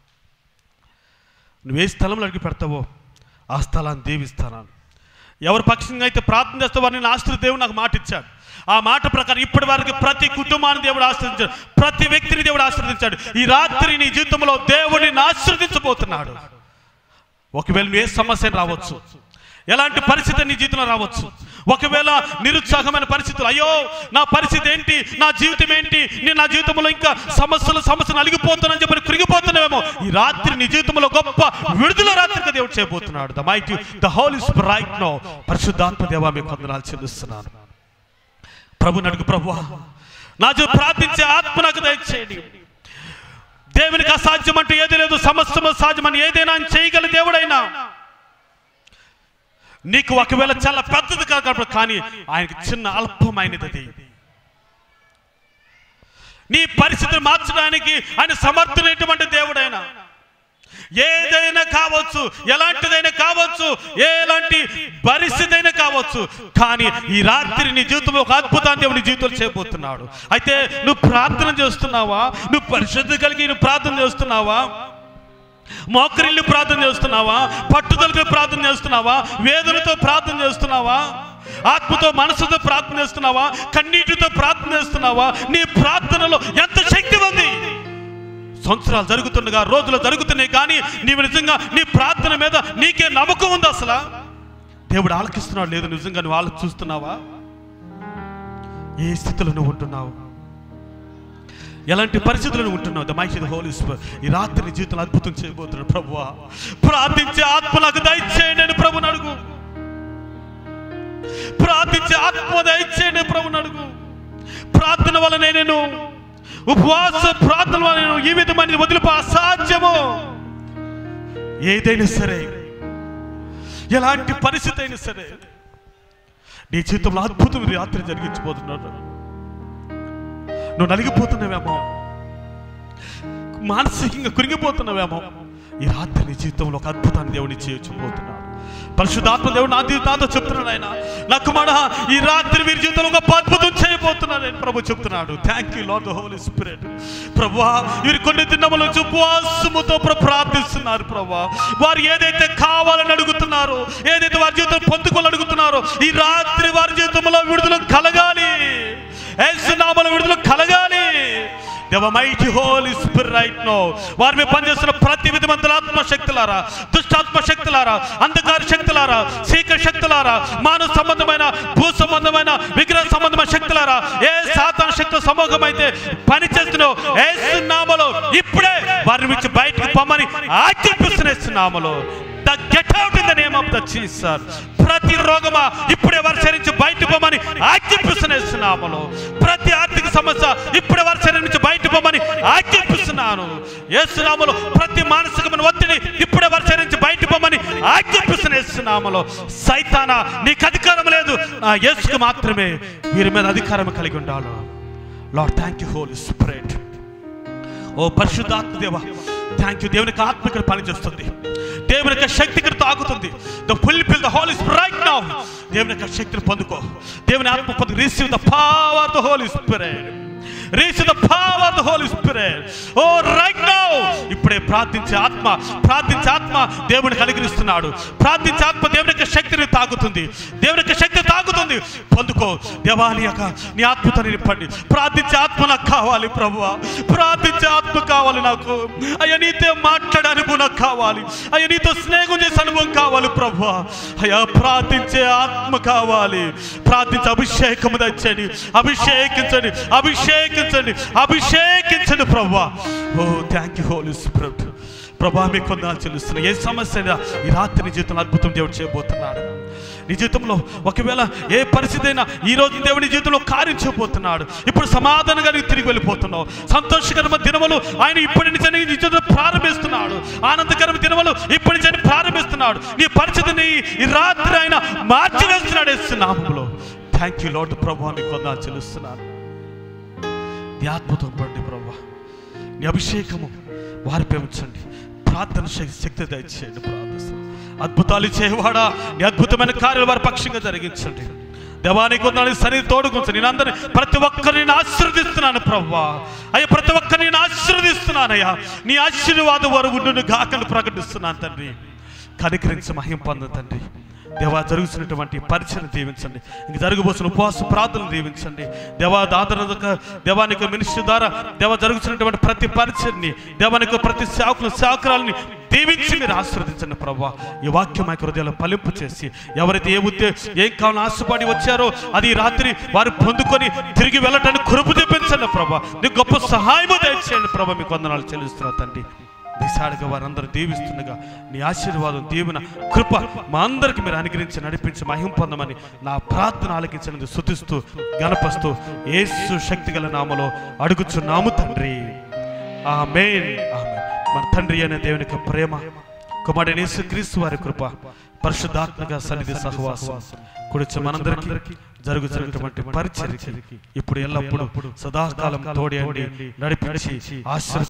నువ్వు ఏ స్థలంలో అడిగి పెడతావో ఆ స్థలాన్ని దీవిస్తాను ఎవరి పక్షంగా అయితే ప్రార్థన చేస్తావో వారిని ఆశ్రయ దేవుడు నాకు మాట ఇచ్చాడు ఆ మాట ప్రకారం ఇప్పటి వరకు ప్రతి కుటుంబాన్ని దేవుడు ఆశ్రదించాడు ప్రతి వ్యక్తిని దేవుడు ఆశ్రదించాడు ఈ రాత్రి నీ జీవితంలో దేవుడిని ఆశ్రదించబోతున్నాడు ఒకవేళ నువ్వు ఏ సమస్య రావచ్చు ఎలాంటి పరిస్థితి నీ జీవితంలో రావచ్చు ఒకవేళ నిరుత్సాహమైన పరిస్థితులు అయ్యో నా పరిస్థితి ఏంటి నా జీవితం ఏంటి నేను నా జీవితంలో ఇంకా సమస్యలు సమస్యలు అలిగిపోతానని చెప్పి కృంగిపోతున్నావేమో ఈ రాత్రి నీ జీవితంలో గొప్ప విడుదల రాత్రికి దేవుడు చేయబోతున్నాడు the mighty the holy is right now పరిశుద్ధాత్మ దేవా మీకు వందనాలు చెల్లిస్తున్నాను ప్రభు నడుగు ప్రభు నా జీవితం ప్రార్థించే ఆత్మ నాకు దయచేయండి దేవునికి అసాధ్యం అంటూ ఏది లేదు సమస్తము సాధ్యమని ఏదైనా ఆయన చేయగల దేవుడైనా నీకు ఒకవేళ చాలా పెద్దది కాదు కానీ ఆయనకి చిన్న అల్పమైనది అది నీ పరిస్థితిని మార్చడానికి ఆయన సమర్థులైనటువంటి దేవుడైనా ఏదైనా కావచ్చు ఎలాంటిదైనా కావచ్చు ఎలాంటి పరిస్థితి అయినా కావచ్చు కానీ ఈ రాత్రి నీ జీవితంలో ఒక అద్భుతాన్ని దేవుడు నీ జీవితంలో చేయబోతున్నాడు అయితే నువ్వు ప్రార్థన చేస్తున్నావా నువ్వు పరిశుద్ధి కలిగి నువ్వు ప్రార్థన చేస్తున్నావా మోకరిల్లు ప్రార్థన చేస్తున్నావా పట్టుదలతో ప్రార్థన చేస్తున్నావా వేదనతో ప్రార్థన చేస్తున్నావా ఆత్మతో మనసుతో ప్రార్థన చేస్తున్నావా కన్నీటితో ప్రార్థన చేస్తున్నావా నీ ప్రార్థనలో ఎంత శక్తి ఉంది సంవత్సరాలు జరుగుతుండగా రోజులు జరుగుతున్నాయి కానీ నీవు నిజంగా నీ ప్రార్థన మీద నీకే నమ్మకం ఉంది అసలు దేవుడు ఆలకిస్తున్నాడు లేదు నిజంగా నువ్వు ఆలోచి చూస్తున్నావా ఏ స్థితిలో నువ్వు ఉంటున్నావు ఎలాంటి పరిస్థితుల్లో నువ్వు ఉంటున్నావు ద మైషి హోలీ ఈ రాత్రి నీ జీవితంలో అద్భుతం చేయబోతున్నాడు ప్రభువా ప్రార్థించే ఆత్మ నాకు దయచేయండి అని ప్రభుని అడుగు ప్రార్థించే ఆత్మ దయచేయండి ప్రభుని అడుగు ప్రార్థన వలనే నేను ఉపవాస ప్రార్థన వలన నేను ఈ విధమైన వదిలిపో అసాధ్యము ఏదైనా సరే ఎలాంటి పరిస్థితి అయినా సరే నీ జీవితంలో అద్భుతం ఈ రాత్రి జరిగించబోతున్నాడు నువ్వు నలిగిపోతున్నావేమో మానసికంగా కురిగిపోతున్నావేమో ఈ రాత్రి నీ జీవితంలో ఒక అద్భుతాన్ని దేవుని చేయొచ్చిపోతున్నాడు పరిశుద్ధాత్మ దేవుడు నా జీవితం నాతో చెప్తున్నాడు ఆయన నా కుమార ఈ రాత్రి వీరి జీవితంలో ఒక అద్భుతం చేయబోతున్నాడు అని ప్రభు చెప్తున్నాడు thank you Lord Holy Spirit ప్రభా వీరు కొన్ని దినముల నుంచి ఉపవాసముతో ప్ర- ప్రార్థిస్తున్నారు ప్రభా వారు ఏదైతే కావాలని అడుగుతున్నారో ఏదైతే వారి జీవితం పొందుకోవాలని అడుగుతున్నారో ఈ రాత్రి వారి జీవితంలో విడుదల కలగాలి యేసునామములో విడుదల కలగాలి దేవ mighty Holy Spirit right now వారి మీద పనిచేస్తున్న ప్రతి విధమంతుల ఆత్మశక్తులారా దుష్టాత్మ శక్తులారా అంధకార శక్తులారా సీక శక్తులారా మానవ సంబంధమైన భూ సంబంధమైన విగ్రహ సంబంధమైన శక్తులారా ఏ సాతాన శక్తి సమూహం అయితే పనిచేస్తున్నావు ఏ నామలో ఇప్పుడే వారిని నుంచి బయటకు పొమ్మని ఆజ్ఞాపిస్తున్న నామలో the get out in the name of the Jesus ప్రతి రోగమా ఇప్పుడే వర్షరించి బయట పోమని ఆజ్ఞాపిస్తున్నామలో ప్రతి ఆర్థిక సమస్య ఇప్పుడే వర్షం నుంచి బయట పోమని ఆజ్ఞాపిస్తున్నాను ఏసునామలో ప్రతి మానసికమైన ఒత్తిడి ఇప్పుడే వర్షం నుంచి బయట పోమని ఆజ్ఞాపిస్తున్న ఏసునామలో సైతాన నీకు అధికారం లేదు నా యేసుకు మాత్రమే వీరి మీద అధికారం కలిగి ఉండాలి Lord thank you Holy Spirit ఓ పరిశుద్ధాత్మ దేవ థ్యాంక్ యూ దేవుని యొక్క ఆత్మ ఇక్కడ పనిచేస్తుంది దేవుని యొక్క శక్తి ఇక్కడ తాగుతుంది the full fill the holy right now దేవుని యొక్క శక్తిని పొందుకో దేవుని ఆత్మ పొందుకు receive the power the Holy Spirit receive the power the Holy Spirit ఓ రైట్ నౌ ఇప్పుడే ప్రార్థించే ఆత్మ ప్రార్థించే ఆత్మ దేవుని కలిగిస్తున్నాడు ప్రార్థించే ఆత్మ దేవుని యొక్క శక్తిని తాగుతుంది దేవుని యొక్క శక్తి తాగుతుంది పొందుకో దేవాని యొక్క నీ ఆత్మతో నింపండి ప్రార్థించే ఆత్మ నాకు కావాలి ప్రభువ ప్రార్థించే ఆత్మ కావాలి నాకు అయ్యా నీతో మాట్లాడే అనుభవం నాకు కావాలి అయ్యా నీతో స్నేహం చేసే అనుభవం కావాలి ప్రభువ అయ్యా ప్రార్థించే ఆత్మ కావాలి ప్రార్థించే అభిషేకము తెచ్చండి అభిషేకించండి అభిషేకించండి అభిషేకించండి ప్రభా ఓ థ్యాంక్ యూ హోలీ స్పిరిట్ ప్రభా మీకు కొందాలు చెల్లిస్తున్నా ఏ సమస్య అయినా ఈ రాత్రి నీ జీవితంలో అద్భుతం దేవుడు చేయబోతున్నాడు నీ జీవితంలో ఒకవేళ ఏ పరిస్థితి అయినా ఈ రోజు దేవుడి జీవితంలో కార్యం చేయబోతున్నాడు ఇప్పుడు సమాధానంగా నీకు తిరిగి వెళ్ళిపోతున్నావు సంతోషకరమైన దినములు ఆయన ఇప్పటి నుంచి నీ జీవితంలో ప్రారంభిస్తున్నాడు ఆనందకరమైన దినములు ఇప్పటి నుంచి ఆయన ప్రారంభిస్తున్నాడు నీ పరిస్థితిని ఈ రాత్రి ఆయన మార్చివేస్తున్నాడు ఇస్తున్నాములో థ్యాంక్ యూ లార్డ్ ప్రభు మీకు కొందాలు చెల్లిస్తున్నాను నీ ఆత్మతో పడండి ప్రభా నీ అభిషేకము వారిపై ఉంచండి ప్రార్థన శక్తి శక్తి దయచేయండి ప్రార్థిస్తాను అద్భుతాలు చేయవాడా నీ అద్భుతమైన కార్యాలు వారి పక్షంగా జరిగించండి దేవానికి కొందని సరి తోడుకుంచండి నేను అందరిని ప్రతి ఒక్కరిని నేను ఆశీర్వదిస్తున్నాను ప్రవ్వా అయ్యా ప్రతి ఒక్కరిని నేను ఆశీర్వదిస్తున్నానయ్యా నీ ఆశీర్వాద వరకు గాకలు ప్రకటిస్తున్నాను తండ్రి కనికరించి మహిం పొంద తండ్రి దేవా జరుగుతున్నటువంటి పరిచయం దీవించండి ఇంక జరగబోతున్న ఉపవాస ప్రార్థనలు దీవించండి దేవా దాదర దేవానికి మినిస్టర్ ద్వారా దేవ జరుగుతున్నటువంటి ప్రతి పరిచయాన్ని దేవానికి ప్రతి సేవకుల సేవకురాలని దీవించి మీరు ఆశీర్వదించండి ప్రభా ఈ వాక్యం మా హృదయాలు పలింపు చేసి ఎవరైతే ఏ ఉద్దే ఏం కావాలని ఆశపడి వచ్చారో అది ఈ రాత్రి వారు పొందుకొని తిరిగి వెళ్ళటానికి కురుపు చూపించండి ప్రభా నీకు గొప్ప సహాయము దయచేయండి ప్రభా మీకు వందనాలు చెల్లిస్తున్నా తండ్రి విశాడుగా వారందరూ దీవిస్తుండగా నీ ఆశీర్వాదం దీవెన కృప మా అందరికి మీరు అనుగ్రహించి నడిపించి మహిం పొందమని నా ప్రార్థన ఆలకించినది శుతిస్తూ గణపస్తూ యేసు శక్తి గల నామలో అడుగుచున్నాము తండ్రి ఆమేన్ ఆమేన్ మన తండ్రి అనే దేవుని యొక్క ప్రేమ కుమారుడు యేసు క్రీస్తు వారి కృప పరిశుద్ధాత్మక సన్నిధి సహవాసం కూడిచి మనందరికీ జరుగుతున్నటువంటి పరిచర్కి ఇప్పుడు ఎల్లప్పుడూ సదాకాలం తోడి నడిపించి ఆశ్రయ